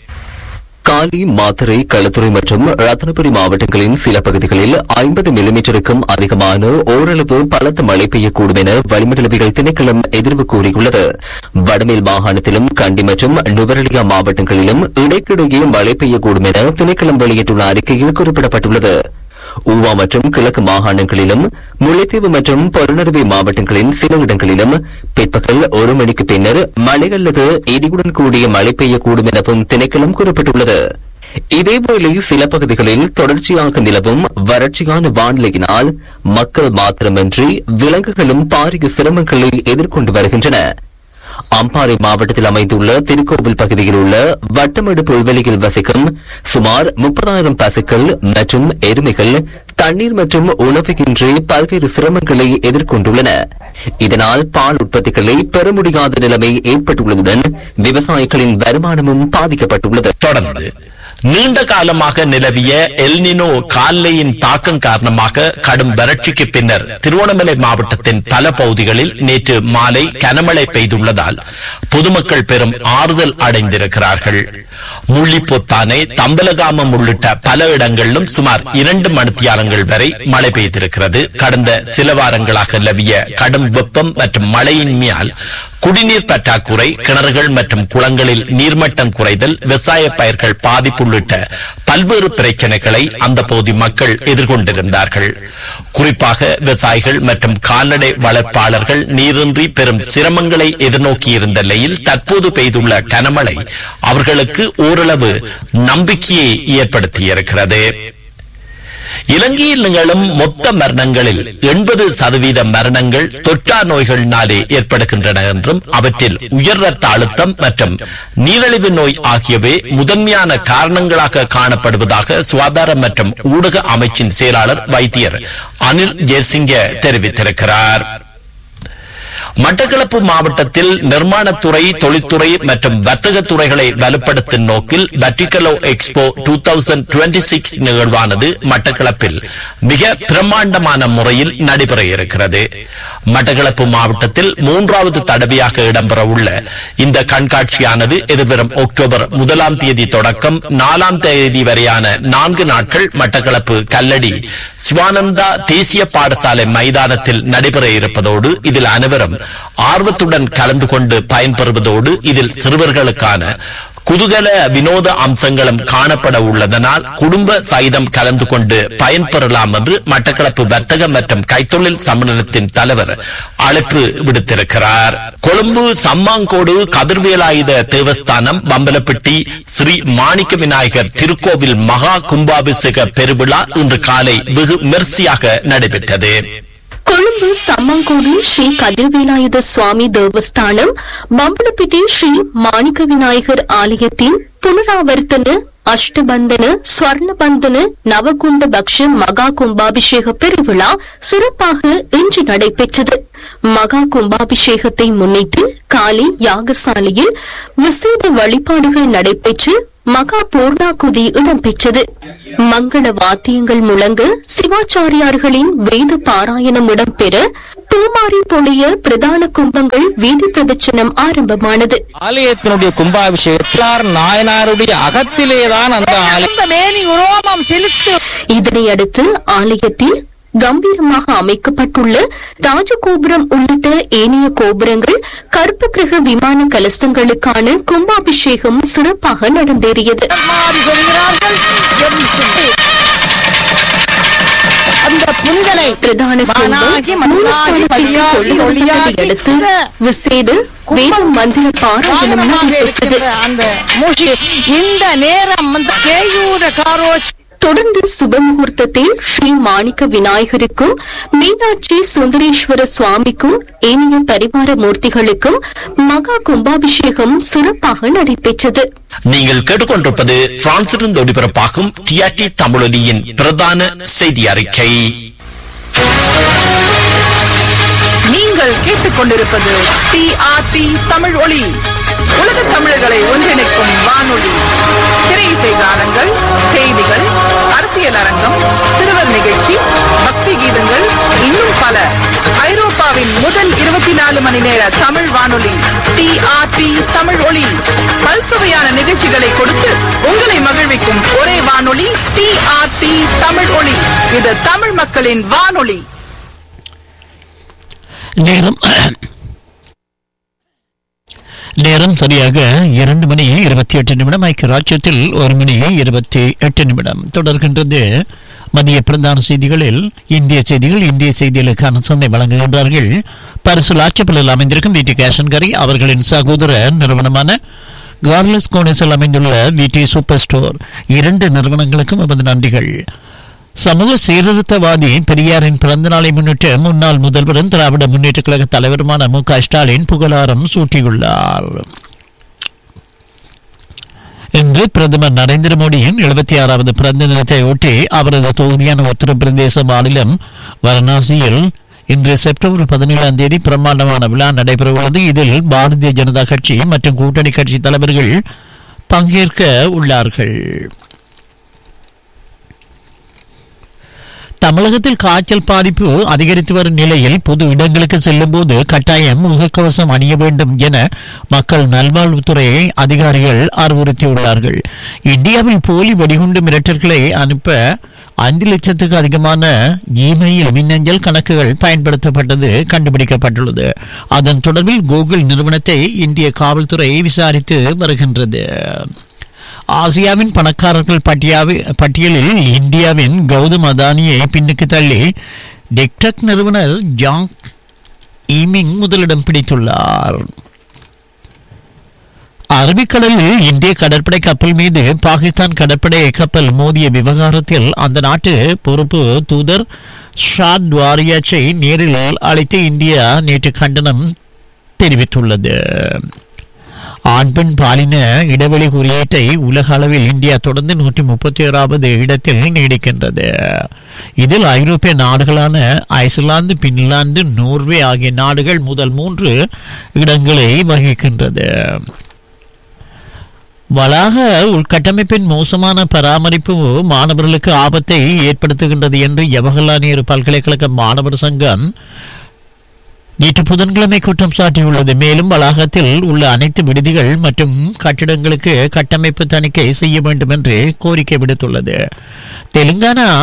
S4: காலி மாத்தறை களத்துறை மற்றும் ரத்னபுரி மாவட்டங்களின் சில பகுதிகளில் ஐம்பது மில்லிமீட்டருக்கும் அதிகமான ஓரளவு பலத்த மழை பெய்யக்கூடும் என வளிமண்டலவியல் திணைக்களம் எதிர்வு கூறியுள்ளது வடமேல் மாகாணத்திலும் கண்டி மற்றும் நுவரெலியா மாவட்டங்களிலும் இடைக்கிடையே மழை பெய்யக்கூடும் என திணைக்களம் வெளியிட்டுள்ள அறிக்கையில் குறிப்பிடப்பட்டுள்ளது ஊவா மற்றும் கிழக்கு மாகாணங்களிலும் முல்லைத்தீவு மற்றும் பொருணருவி மாவட்டங்களின் சில இடங்களிலும் பிற்பகல் ஒரு மணிக்கு பின்னர் மழை அல்லது இடியுடன் கூடிய மழை பெய்யக்கூடும் எனவும் திணைக்களம் குறிப்பிட்டுள்ளது இதேவேளை சில பகுதிகளில் தொடர்ச்சியாக நிலவும் வறட்சியான வானிலையினால் மக்கள் மாத்திரமின்றி விலங்குகளும் பாரிய சிரமங்களை எதிர்கொண்டு வருகின்றன அம்பாறை மாவட்டத்தில் அமைந்துள்ள திருக்கோவில் பகுதியில் உள்ள வட்டமடு புல்வெளியில் வசிக்கும் சுமார் முப்பதாயிரம் பசுக்கள் மற்றும் எருமைகள் தண்ணீர் மற்றும் உணவுகின்றி பல்வேறு சிரமங்களை எதிர்கொண்டுள்ளன இதனால் பால் உற்பத்திகளை பெற முடியாத நிலைமை ஏற்பட்டுள்ளதுடன் விவசாயிகளின் வருமானமும் பாதிக்கப்பட்டுள்ளது
S1: தொடர்ந்து நீண்ட காலமாக நிலவிய எல்னினோ கால்லையின் தாக்கம் காரணமாக கடும் வறட்சிக்கு பின்னர் திருவண்ணாமலை மாவட்டத்தின் பல பகுதிகளில் நேற்று மாலை கனமழை பெய்துள்ளதால் பொதுமக்கள் பெரும் ஆறுதல் அடைந்திருக்கிறார்கள் முள்ளிப்பொத்தானை தம்பலகாமம் உள்ளிட்ட பல இடங்களிலும் சுமார் இரண்டு மணித்தியாலங்கள் வரை மழை பெய்திருக்கிறது கடந்த சில வாரங்களாக நிலவிய கடும் வெப்பம் மற்றும் மழையின்மையால் குடிநீர் பற்றாக்குறை கிணறுகள் மற்றும் குளங்களில் நீர்மட்டம் குறைதல் விவசாய பயிர்கள் பாதிப்பு உள்ளிட்ட பல்வேறு பிரச்சனைகளை அந்த பகுதி மக்கள் எதிர்கொண்டிருந்தார்கள் குறிப்பாக விவசாயிகள் மற்றும் கால்நடை வளர்ப்பாளர்கள் நீரின்றி பெரும் சிரமங்களை எதிர்நோக்கியிருந்த நிலையில் தற்போது பெய்துள்ள கனமழை அவர்களுக்கு ஓரளவு நம்பிக்கையை ஏற்படுத்தியிருக்கிறது இலங்கையில் நிகழும் மொத்த மரணங்களில் எண்பது சதவீத மரணங்கள் தொற்றா நோய்களினாலே ஏற்படுகின்றன என்றும் அவற்றில் உயர் ரத்த அழுத்தம் மற்றும் நீரிழிவு நோய் ஆகியவை முதன்மையான காரணங்களாக காணப்படுவதாக சுகாதார மற்றும் ஊடக அமைச்சின் செயலாளர் வைத்தியர் அனில் ஜெயசிங்க தெரிவித்திருக்கிறார் மட்டக்களப்பு மாவட்டத்தில் நிர்மாணத்துறை தொழில்துறை மற்றும் வர்த்தக துறைகளை வலுப்படுத்தும் நோக்கில் Batticaloa expo two thousand twenty six நிகழ்வானது மட்டக்களப்பில் மிக பிரம்மாண்டமான முறையில் நடைபெற இருக்கிறது மட்டக்களப்பு மாவட்டத்தில் மூன்றாவது தடவையாக இடம்பெற உள்ள இந்த கண்காட்சியானது எதிர்வரும் அக்டோபர் முதலாம் தேதி தொடக்கம் நாலாம் தேதி வரையான நான்கு நாட்கள் மட்டக்களப்பு கல்லடி சிவானந்தா தேசிய பாடசாலை மைதானத்தில் நடைபெற இருப்பதோடு இதில் அனைவரும் ஆர்வத்துடன் கலந்து கொண்டு பயன்பெறுவதோடு இதில் சிறுவர்களுக்கான குதூகல வினோத அம்சங்களும் காணப்பட உள்ளதனால் குடும்ப சகிதம் கலந்து கொண்டு பயன்பெறலாம் என்று மட்டக்களப்பு வர்த்தக மற்றும் கைத்தொழில் சம்மேளனத்தின் தலைவர் அழைப்பு விடுத்திருக்கிறார் கொழும்பு சம்மாங்கோடு கதிர்வேலாயுத தேவஸ்தானம் பம்பலப்பட்டி ஸ்ரீ மாணிக்க விநாயகர் திருக்கோவில் மகா கும்பாபிஷேக பெருவிழா இன்று காலை வெகு விமர்சையாக நடைபெற்றது
S2: கொழும்பு சம்மங்கோடு ஸ்ரீ கதிர்வேலாயுத சுவாமி தேவஸ்தானம் பம்பலப்பிட்டி ஸ்ரீ மாணிக்க விநாயகர் ஆலயத்தின் புனராவர்த்தன அஷ்டபந்தன ஸ்வர்ணபந்தன நவகுண்ட பக்ஷ மகா கும்பாபிஷேக பெருவிழா சிறப்பாக இன்று நடைபெற்றது மகா கும்பாபிஷேகத்தை முன்னிட்டு காலை யாகசாலையில் விசேட வழிபாடுகள் நடைபெற்று மகா பூர்ணாகுதி இடம்பெற்றது மங்கள வாத்தியங்கள் முழங்க சிவாச்சாரியார்களின் வேத பாராயணம் இடம்பெற பூமாரி பொழிய பிரதான கும்பங்கள் வீதி பிரதட்சணம் ஆரம்பமானது
S5: ஆலயத்தினுடைய கும்பாபிஷேகத்தார் நாயனாருடைய அகத்திலேதான் அந்த ஆலயம்
S6: அந்த மேனி உரோமம் செலுத்து
S2: இதனை அடுத்து ஆலயத்தில் கம்பீரமாக அமைக்கப்பட்டுள்ள ராஜகோபுரம் உள்ளிட்ட ஏனைய கோபுரங்கள் கருப்பு கிரக விமான கலசங்களுக்கான கும்பாபிஷேகம் சிறப்பாக நடந்தேறியது
S6: மாறி சொல்கிறார்கள் எம் சுட்டி. அந்த புண்களை
S2: பிரதான
S6: வானாகி,
S2: கும்பம்
S6: மண்ணாகி, வழியாகி, ஒளியாகி,
S2: அடுத்து
S6: இந்த
S2: விசேட வேத மந்திர பாராயணம்
S6: காரணமாக
S2: நடைபெற்றது
S6: இருக்கின்ற அந்த மூஷி இந்த நேரம் அந்த கேயூர காரோச்
S2: தொடர்ந்து சுபமுகூர்த்தத்தில் ஸ்ரீ மாணிக்க விநாயகருக்கும் மீனாட்சி சுந்தரேஸ்வர சுவாமிக்கும் ஏனைய பரிவார மூர்த்திகளுக்கும் மகா கும்பாபிஷேகம் சிறப்பாக நடைபெற்றது
S1: நீங்கள் கேட்டுக்கொண்டிருப்பது பிரான்சிலிருந்து ஒளிபரப்பாகும் டிஆர்டி தமிழொலியின் பிரதான செய்தி அறிக்கை
S7: நீங்கள் கேட்டுக்கொண்டிருப்பது டிஆர்டி தமிழ் ஒளி உலக தமிழர்களை ஒன்றிணைக்கும் வானொலி திரை இசை கானங்கள் செய்திகள் அரசியல் அரங்கம் சிறுவர் நிகழ்ச்சி பக்தி கீதங்கள் இன்னும் பல ஐரோப்பாவின் முதல் இருபத்தி நாலு மணி நேர தமிழ் வானொலி டிஆர்டி தமிழ் ஒளி பல்சுவையான நிகழ்ச்சிகளை கொடுத்து உங்களை மகிழ்விக்கும் ஒரே வானொலி டிஆர்டி தமிழ் ஒளி இது தமிழ் மக்களின் வானொலி
S8: நேரம் நேரம் சரியாக இரண்டு மணி இருபத்தி எட்டு நிமிடம் ஐக்கிய ராஜ்யத்தில் ஒரு மணி இருபத்தி எட்டு நிமிடம் தொடர்கின்றது மதிய பிரதான செய்திகளில் இந்திய செய்திகள் இந்திய செய்திகளுக்கான சொன்னை வழங்குகின்றார்கள் பரிசு லாச்சப்பலில் அமைந்திருக்கும் வி டி கேஷன்கரி அவர்களின் சகோதர நிறுவனமான கார்லஸ் கோனேஸில் அமைந்துள்ள வி டி சூப்பர் ஸ்டோர் இரண்டு நிறுவனங்களுக்கும் எமது நன்றிகள் சமூக சீர்திருத்தவாதி பெரியாரின் பிறந்த நாளை முன்னிட்டு முன்னாள் முதல்வரும் திராவிட முன்னேற்ற கழக தலைவருமான மு க ஸ்டாலின் புகழாரம் சூட்டியுள்ளார் இன்று பிரதமர் நரேந்திர மோடியின் எழுபத்தி ஆறாவது பிறந்த தினத்தை ஒட்டி அவரது தொகுதியான உத்தரப்பிரதேச மாநிலம் வாரணாசியில் இன்று செப்டம்பர் பதினேழாம் தேதி பிரம்மாண்டமான விழா நடைபெறவுள்ளது இதில் பாரதிய ஜனதா கட்சி மற்றும் கூட்டணி கட்சி தலைவர்கள் பங்கேற்க உள்ளார்கள் தமிழகத்தில் காய்ச்சல் பாதிப்பு அதிகரித்து வரும் நிலையில் பொது இடங்களுக்கு செல்லும் போது கட்டாயம் முகக்கவசம் அணிய வேண்டும் என மக்கள் நல்வாழ்வுத்துறை அதிகாரிகள் அறிவுறுத்தியுள்ளார்கள் இந்தியாவில் போலி வெடிகுண்டு மிரட்டல்களை அனுப்ப ஐந்து லட்சத்துக்கு அதிகமான இமெயில் மின்னஞ்சல் கணக்குகள் பயன்படுத்தப்பட்டது கண்டுபிடிக்கப்பட்டுள்ளது அதன் தொடர்பில் கூகுள் நிறுவனத்தை இந்திய காவல்துறை விசாரித்து வருகின்றது ஆசியாவின் பணக்காரர்கள் பட்டியாவி பட்டியலில் இந்தியாவின் கௌதம் அதானியை பின்னுக்கு தள்ளி டெக்டக் நிறுவனர் ஜாங் ஈமிங் முதலிடம் பிடித்துள்ளார் அரபிக்கடலில் இந்திய கடற்படை கப்பல் மீது பாகிஸ்தான் கடற்படை கப்பல் மோதிய விவகாரத்தில் அந்த நாட்டு பொறுப்பு தூதர் ஷாத் வாரியாச்சை நேரில் அழைத்து இந்தியா நேற்று கண்டனம் தெரிவித்துள்ளது ஆண் பெண் பாலின இடைவெளி குறியீட்டை உலக அளவில் இந்தியா தொடர்ந்து நூற்றி முப்பத்தி ஓராவது இடத்தில் நீடிக்கின்றது இதில் ஐரோப்பிய நாடுகளான ஐஸ்லாந்து பின்லாந்து நோர்வே ஆகிய நாடுகள் முதல் மூன்று இடங்களை வகிக்கின்றது வளாக உள்கட்டமைப்பின் மோசமான பராமரிப்பு மாணவர்களுக்கு ஆபத்தை ஏற்படுத்துகின்றது என்று ஜவஹர்லால் நேரு பல்கலைக்கழக மாணவர் சங்கம் நேற்று புதன்கிழமை குற்றம் சாட்டியுள்ளது மேலும் வளாகத்தில் உள்ள அனைத்து விடுதிகள் மற்றும் கட்டிடங்களுக்கு கட்டமைப்பு தணிக்கை செய்ய வேண்டும் என்று கோரிக்கை விடுத்துள்ளது தெலுங்கானா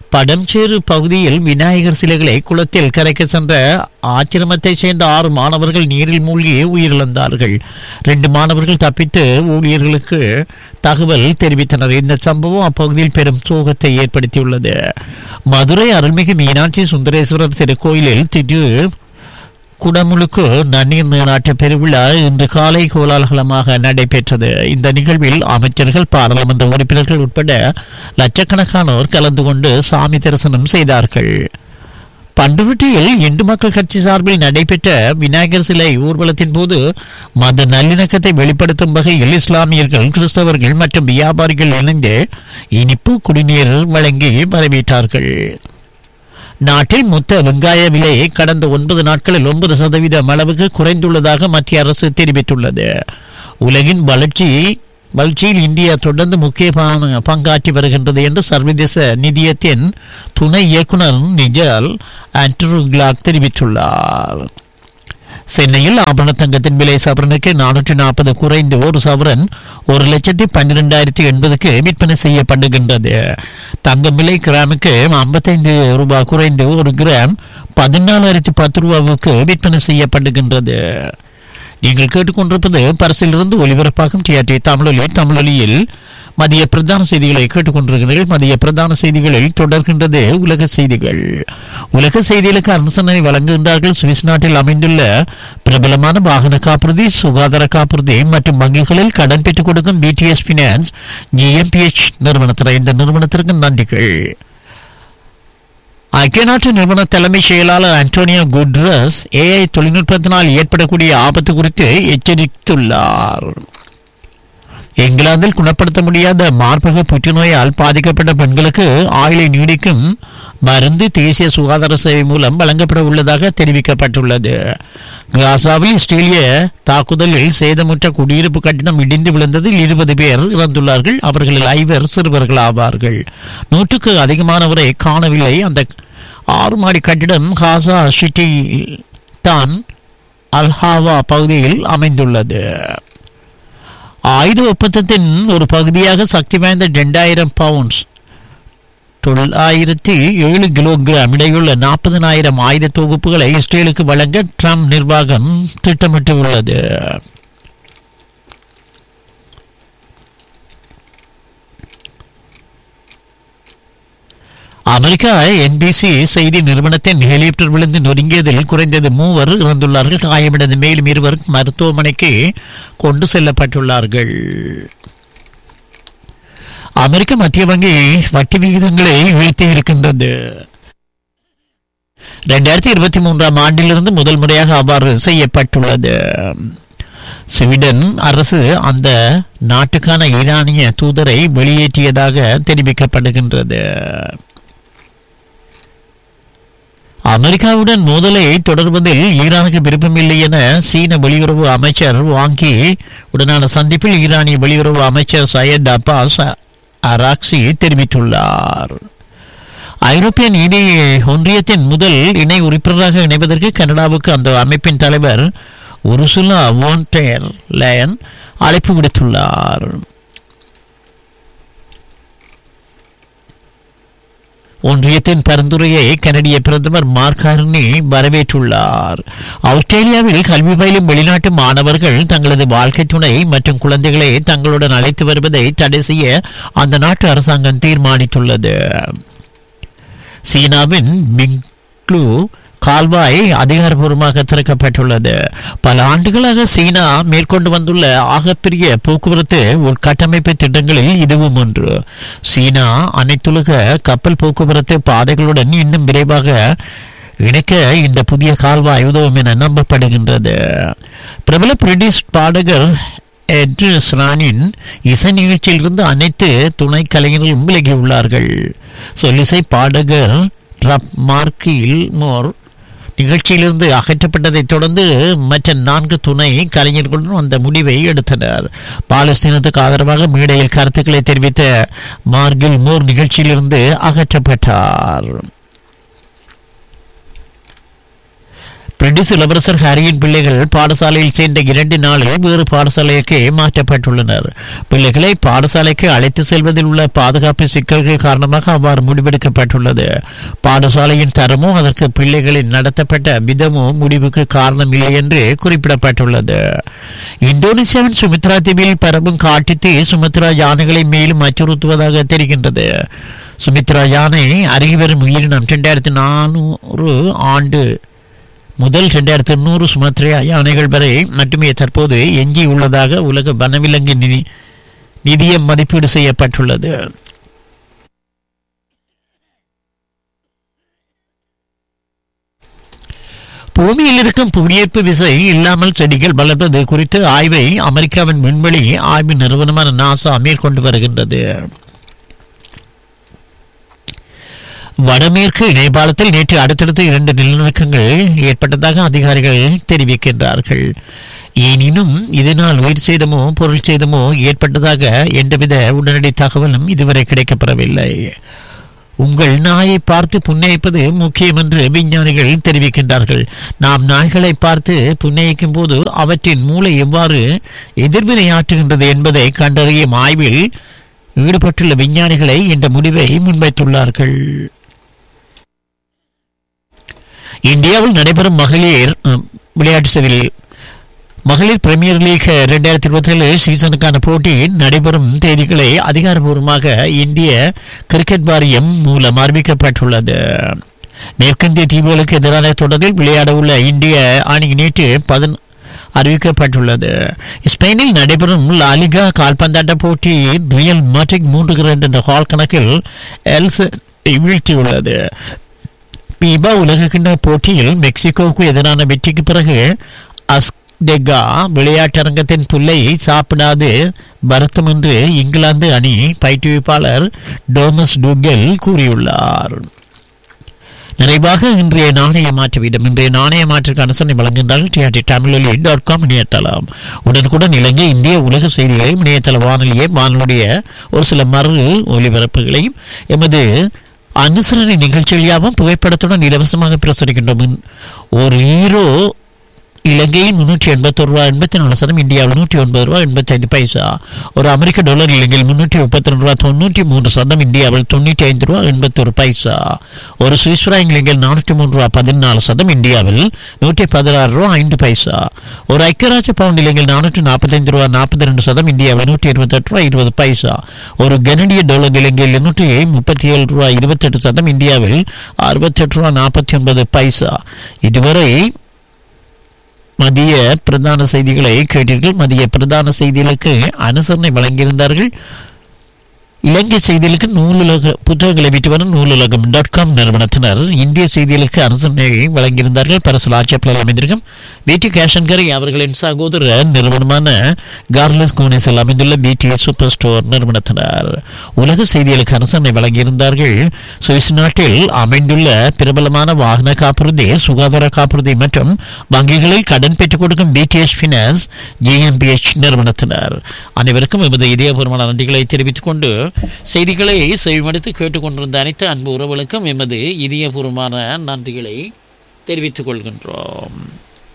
S8: படம்சேறு பகுதியில் விநாயகர் சிலைகளை குளத்தில் கரைக்க சென்ற ஆச்சிரமத்தைச் சேர்ந்த ஆறு மாணவர்கள் நீரில் மூழ்கி உயிரிழந்தார்கள் ரெண்டு மாணவர்கள் தப்பித்து ஊழியர்களுக்கு தகவல் தெரிவித்தனர் இந்த சம்பவம் அப்பகுதியில் பெரும் சோகத்தை ஏற்படுத்தியுள்ளது மதுரை அருள்மிகு மீனாட்சி சுந்தரேஸ்வரர் திருக்கோயிலில் திரு குடமுழுக்கு நன்னீர் நீராட்ட பெருவிழா இன்று காலை கோலாகலமாக நடைபெற்றது இந்த நிகழ்வில் அமைச்சர்கள் பாராளுமன்ற உறுப்பினர்கள் உட்பட லட்சக்கணக்கானோர் கலந்து கொண்டு சாமி தரிசனம் செய்தார்கள் பண்டுவட்டியில் இந்து மக்கள் கட்சி சார்பில் நடைபெற்ற விநாயகர் சிலை ஊர்வலத்தின் போது மத நல்லிணக்கத்தை வெளிப்படுத்தும் வகையில் இஸ்லாமியர்கள் கிறிஸ்தவர்கள் மற்றும் வியாபாரிகள் இணைந்து இனிப்பு குடிநீர் வழங்கி வரவேற்றார்கள் நாட்டில் மொத்த வெங்காய விலை கடந்த ஒன்பது நாட்களில் ஒன்பது சதவீதம் அளவுக்கு குறைந்துள்ளதாக மத்திய அரசு தெரிவித்துள்ளது உலகின் வளர்ச்சி வளர்ச்சியில் இந்தியா தொடர்ந்து முக்கிய பா- பங்காற்றி வருகின்றது என்று சர்வதேச நிதியத்தின் துணை இயக்குனர் நிஜல் ஆண்ட்ரூ கிளாக் தெரிவித்துள்ளார் சென்னையில் ஆபரண தங்கத்தின் விலை சவரனுக்கு நானூற்றி நாற்பது குறைந்து ஒரு சவரன் ஒரு லட்சத்தி பன்னிரெண்டாயிரத்தி எண்பதுக்கு விற்பனை செய்யப்படுகின்றது தங்கம் விலை கிராமுக்கு ஐம்பத்தைந்து ரூபாய் குறைந்து ஒரு கிராம் பதினாலாயிரத்தி பத்து ரூபாவுக்கு விற்பனை செய்யப்படுகின்றது நீங்கள் கேட்டுக்கொண்டிருப்பது பரிசிலிருந்து ஒலிபரப்பாகும் டிஆர்டி தமிழொலி தமிழொலியில் மதிய பிரதான செய்திகளை கேட்டுக்கொண்டிருக்கிறீர்கள் மதிய பிரதான செய்திகளில் தொடர்கின்றது உலக செய்திகள் உலக செய்திகளுக்கு அரசனை வழங்குகின்றார்கள் சுவிஸ் நாட்டில் அமைந்துள்ள பிரபலமான வாகன காப்புறுதி சுகாதார காப்புறுதி மற்றும் வங்கிகளில் கடன் பெற்றுக் கொடுக்கும் பிடிஎஸ் பினான்ஸ் ஜிஎம்பிஎச் நிறுவனத்தினர் இந்த நிறுவனத்திற்கு நன்றிகள் ஐக்கிய நாட்டு நிறுவன தலைமை செயலாளர் அன்டோனியோ குட்ரஸ் ஏஐ தொழில்நுட்பத்தினால் ஏற்படக்கூடிய ஆபத்து குறித்து எச்சரித்துள்ளார் இங்கிலாந்தில் குணப்படுத்த முடியாத மார்பக புற்றுநோயால் பாதிக்கப்பட்ட பெண்களுக்கு ஆயுளை நீடிக்கும் மருந்து தேசிய சுகாதார சேவை மூலம் வழங்கப்பட உள்ளதாக தெரிவிக்கப்பட்டுள்ளது காசாவில் இஸ்ரேலிய தாக்குதலில் சேதமுற்ற குடியிருப்பு கட்டிடம் இடிந்து விழுந்ததில் இருபது பேர் இறந்துள்ளார்கள் அவர்களில் ஐவர் சிறுவர்கள் ஆவார்கள் நூற்றுக்கு அதிகமானவரை காணவில்லை அந்த ஆறு மாடி கட்டிடம் காசா சிட்டி தான் அல்ஹாவா பகுதியில் அமைந்துள்ளது ஆயுத ஒப்பந்தத்தின் ஒரு பகுதியாக சக்தி வாய்ந்த ரெண்டாயிரம் பவுண்ட்ஸ் தொள்ளாயிரத்தி ஏழு கிலோகிராம் இடையுள்ள நாற்பதனாயிரம் ஆயுத தொகுப்புகளை இஸ்ரேலுக்கு வழங்க ட்ரம்ப் நிர்வாகம் திட்டமிட்டுள்ளது அமெரிக்கா என்பிசி செய்தி நிறுவனத்தின் ஹெலிகாப்டர் விழுந்து நொறுங்கியதில் குறைந்தது மூவர் இறந்துள்ளார்கள் காயமடைந்த மேலும் இருவர் மருத்துவமனைக்கு கொண்டு செல்லப்பட்டுள்ளார்கள் அமெரிக்க மத்திய வங்கி வட்டி விகிதங்களை வீழ்த்தி இருக்கின்றது ரெண்டாயிரத்தி இருபத்தி மூன்றாம் ஆண்டிலிருந்து முதல் முறையாக அவ்வாறு செய்யப்பட்டுள்ளது ஸ்வீடன் அரசு அந்த நாட்டுக்கான ஈரானிய தூதரை வெளியேற்றியதாக தெரிவிக்கப்படுகின்றது அமெரிக்காவுடன் மோதலை தொடர்வதில் ஈரானுக்கு விருப்பமில்லை என சீன வெளியுறவு அமைச்சர் வாங்கி உடனான சந்திப்பில் ஈரானிய வெளியுறவு அமைச்சர் சையத் அப்பாஸ் அராக்சி தெரிவித்துள்ளார் ஐரோப்பிய நீதி ஒன்றியத்தின் முதல் இணை உறுப்பினராக இணைவதற்கு கனடாவுக்கு அந்த அமைப்பின் தலைவர் உருசுலா வோன்டேர் லயன் அழைப்பு விடுத்துள்ளார் ஒன்றியத்தின் பரிந்துரையை கனடிய பிரதமர் மார்க் கார்னி வரவேற்றுள்ளார் ஆஸ்திரேலியாவில் கல்வி பயிலும் வெளிநாட்டு மாணவர்கள் தங்களது வாழ்க்கை துணை மற்றும் குழந்தைகளை தங்களுடன் அழைத்து வருவதை தடை செய்ய அந்த நாட்டு அரசாங்கம் தீர்மானித்துள்ளது சீனாவின் மிங்க்ளூ கால்வாய் அதிகாரப்பூர்வமாக திறக்கப்பட்டுள்ளது பல ஆண்டுகளாக சீனா மேற்கொண்டு வந்துள்ள ஆகப்பெரிய போக்குவரத்து உள்கட்டமைப்பு திட்டங்களில் இதுவும் ஒன்று சீனா அனைத்துலக கப்பல் போக்குவரத்து பாதைகளுடன் இன்னும் விரைவாக இணைக்க இந்த புதிய கால்வாய் உதவும் என நம்பப்படுகின்றது பிரபல பிரிட்டிஷ் பாடகர் எட்ரிஸ் ரானின் இசை நிகழ்ச்சியிலிருந்து அனைத்து துணை கலைஞர்களும் விலகியுள்ளார்கள் சொல்லிசை பாடகர் ரப் மார்க்கில் மோர் நிகழ்ச்சியிலிருந்து அகற்றப்பட்டதைத் தொடர்ந்து மற்ற நான்கு துணை கலைஞர்களுடன் அந்த முடிவை எடுத்தனர் பாலஸ்தீனத்துக்கு ஆதரவாக மேடையில் கருத்துக்களை தெரிவித்த மார்கில் மோர் நிகழ்ச்சியிலிருந்து அகற்றப்பட்டார் பிரிட்டிஷ் இளவரசர் ஹாரியின் பிள்ளைகள் பாடசாலையில் சேர்ந்த இரண்டு நாளில் வேறு பாடசாலைக்கு மாற்றப்பட்டுள்ளனர் பிள்ளைகளை பாடசாலைக்கு அழைத்து செல்வதில் உள்ள பாதுகாப்பு சிக்கல்கள் காரணமாக அவ்வாறு முடிவெடுக்கப்பட்டுள்ளது பாடசாலையின் தரமோ அதற்கு பிள்ளைகளின் நடத்தப்பட்ட விதமோ முடிவுக்கு காரணமில்லை என்று குறிப்பிடப்பட்டுள்ளது இந்தோனேசியாவின் சுமித்ரா தீவில் பரவும் காட்டுத்தீ சுமித்ரா யானைகளை மேலும் அச்சுறுத்துவதாக தெரிகின்றது சுமித்ரா யானை அருகி வரும் உயிரினம் இரண்டாயிரத்தி நானூறு ஆண்டு முதல் இரண்டாயிரத்தி நூறு சுமத்ரா யானைகள் வரை மட்டுமே தற்போது எஞ்சி உள்ளதாக உலக வனவிலங்கு நிதி நிதியம் மதிப்பீடு செய்யப்பட்டுள்ளது பூமியில் இருக்கும் புவியீர்ப்பு விசை இல்லாமல் செடிகள் வளர்ப்பது குறித்து ஆய்வை அமெரிக்காவின் விண்வெளி ஆய்வு நிறுவனமான நாசா மேற்கொண்டு வருகின்றது வடமேற்கு நேபாளத்தில் நேற்று அடுத்தடுத்து இரண்டு நிலநடுக்கங்கள் ஏற்பட்டதாக அதிகாரிகள் தெரிவிக்கின்றார்கள் எனினும் இதனால் உயிர் சேதமோ பொருள் சேதமோ ஏற்பட்டதாக எந்தவித உடனடி தகவலும் இதுவரை கிடைக்கப்பெறவில்லை உங்கள் நாயை பார்த்து புன்னயிப்பது முக்கியம் என்று விஞ்ஞானிகள் தெரிவிக்கின்றார்கள் நாம் நாய்களை பார்த்து புன்னயிக்கும் போது அவற்றின் மூளை எவ்வாறு எதிர்வினையாற்றுகின்றது என்பதை கண்டறியும் ஆய்வில் ஈடுபட்டுள்ள விஞ்ஞானிகளை இந்த முடிவை முன்வைத்துள்ளார்கள் இந்தியாவில் நடைபெறும் மகளிர் அஹ், விளையாட்டு செய்தியில் மகளிர் பிரீமியர் லீக் இரண்டாயிரத்தி இருபத்தி ஏழு சீசனுக்கான போட்டி நடைபெறும் தேதிகளை அதிகாரப்பூர்வமாக இந்திய கிரிக்கெட் வாரியம் மூலம் அறிவிக்கப்பட்டுள்ளது மேற்கிந்திய தீவுகளுக்கு எதிரான தொடரில் விளையாட உள்ள இந்திய அணி நேற்று பதின் அறிவிக்கப்பட்டுள்ளது ஸ்பெயினில் நடைபெறும் லாலிகா கால்பந்தாட்ட போட்டியில் ரியல் மேட்ரிக் மூன்று இரண்டு என்ற ஹால் கணக்கில் எல்ஸ் வீழ்த்தியுள்ளது பீபா உலகக்கிண்ண போட்டியில் மெக்சிகோவுக்கு எதிரான வெற்றிக்கு பிறகு அஸ்டெகா விளையாட்டரங்கத்தின் புல்லை சாப்பிடாது வருத்தம் என்று இங்கிலாந்து அணி பயிற்றுவிப்பாளர் டோமஸ் டூகெல் கூறியுள்ளார் நிறைவாக இன்றைய நாணய மாற்று வீதம் இன்றைய நாணய மாற்றுக்கு அனுசரணை வழங்குகின்றார்கள் டிஆர்டி தமிழொலி டாட் காம் இணையதளம் உடனுக்குடன் இலங்கை இந்திய உலக செய்திகளையும் இணையதள வானொலியை வானொலிய ஒரு சில மறு ஒலிபரப்புகளையும் எமது அனுசரணை நிகழ்ச்சிகள் யாவும் புகைப்படத்துடன் இலவசமாக பிரசுரிக்கின்றோம் ஒரு ஹீரோ இலங்கையில் முன்னூற்றி எண்பத்தொரு ரூபா எண்பத்தி நாலு சதம் இந்தியாவில் நூற்றி ஒன்பது ரூபா எண்பத்தைந்து பைசா ஒரு அமெரிக்க டாலர் இலங்கையில் முன்னூற்றி முப்பத்தி ரெண்டு ரூபா தொண்ணூற்றி மூன்று சதம் இந்தியாவில் தொண்ணூற்றி ஐந்து ரூபா எண்பத்தொரு பைசா ஒரு சுவிஸ் ஃப்ராங்க் இலங்கையில் நானூற்றி மூன்று ரூபா பதினாலு சதம் இந்தியாவில் நூற்றி பதினாறு ரூபா ஐந்து பைசா ஒரு ஐக்கியராஜ பவுண்ட் இலங்கையில் நானூற்றி நாற்பத்தைந்து ரூபா நாற்பத்தி ரெண்டு சதம் இந்தியாவில் நூற்றி இருபத்தெட்டு ரூபா இருபது பைசா ஒரு கனடிய டாலர் இலங்கையில் நூற்றி முப்பத்தி ஏழு ரூபா இருபத்தெட்டு சதம் இந்தியாவில் அறுபத்தெட்டு ரூபா நாற்பத்தி ஒன்பது பைசா இதுவரை மதிய பிரதான செய்திகளை கேட்டீர்கள் மதிய பிரதான செய்திகளுக்கு அனுசரணை வழங்கியிருந்தார்கள் இலங்கை செய்திகளுக்கு நூலுலக புத்தகங்களை விட்டு வரும் நூலுலகம் டாட் காம் நிறுவனத்தினர் இந்திய செய்திகளுக்கு அனுசரணை வழங்கியிருந்தார்கள் பரசல் ஆட்சேபல் அமைந்திருக்கும் பிடி கேஷன்கரை அவர்களின் சகோதர நிறுவனமான கார்லஸ் கோனேஸில் அமைந்துள்ள பிடி சூப்பர் ஸ்டோர் நிறுவனத்தினர் உலக செய்திகளுக்கு அனுசரணை வழங்கியிருந்தார்கள் சுவிஸ் நாட்டில் அமைந்துள்ள பிரபலமான வாகன காப்புறுதி சுகாதார காப்புறுதி மற்றும் வங்கிகளில் கடன் பெற்றுக் கொடுக்கும் பிடிஎஸ் பினான்ஸ் ஜிஎம்பிஎச் நிறுவனத்தினர் அனைவருக்கும் எமது இதயபூர்வமான நன்றிகளை தெரிவித்துக் கொண்டு செய்திகளை செவிமடுத்து கேட்டுக்கொண்டிருந்த அனைத்து அன்பு உறவுகளுக்கும் எமது இதயபூர்வமான நன்றிகளை தெரிவித்துக் கொள்கின்றோம்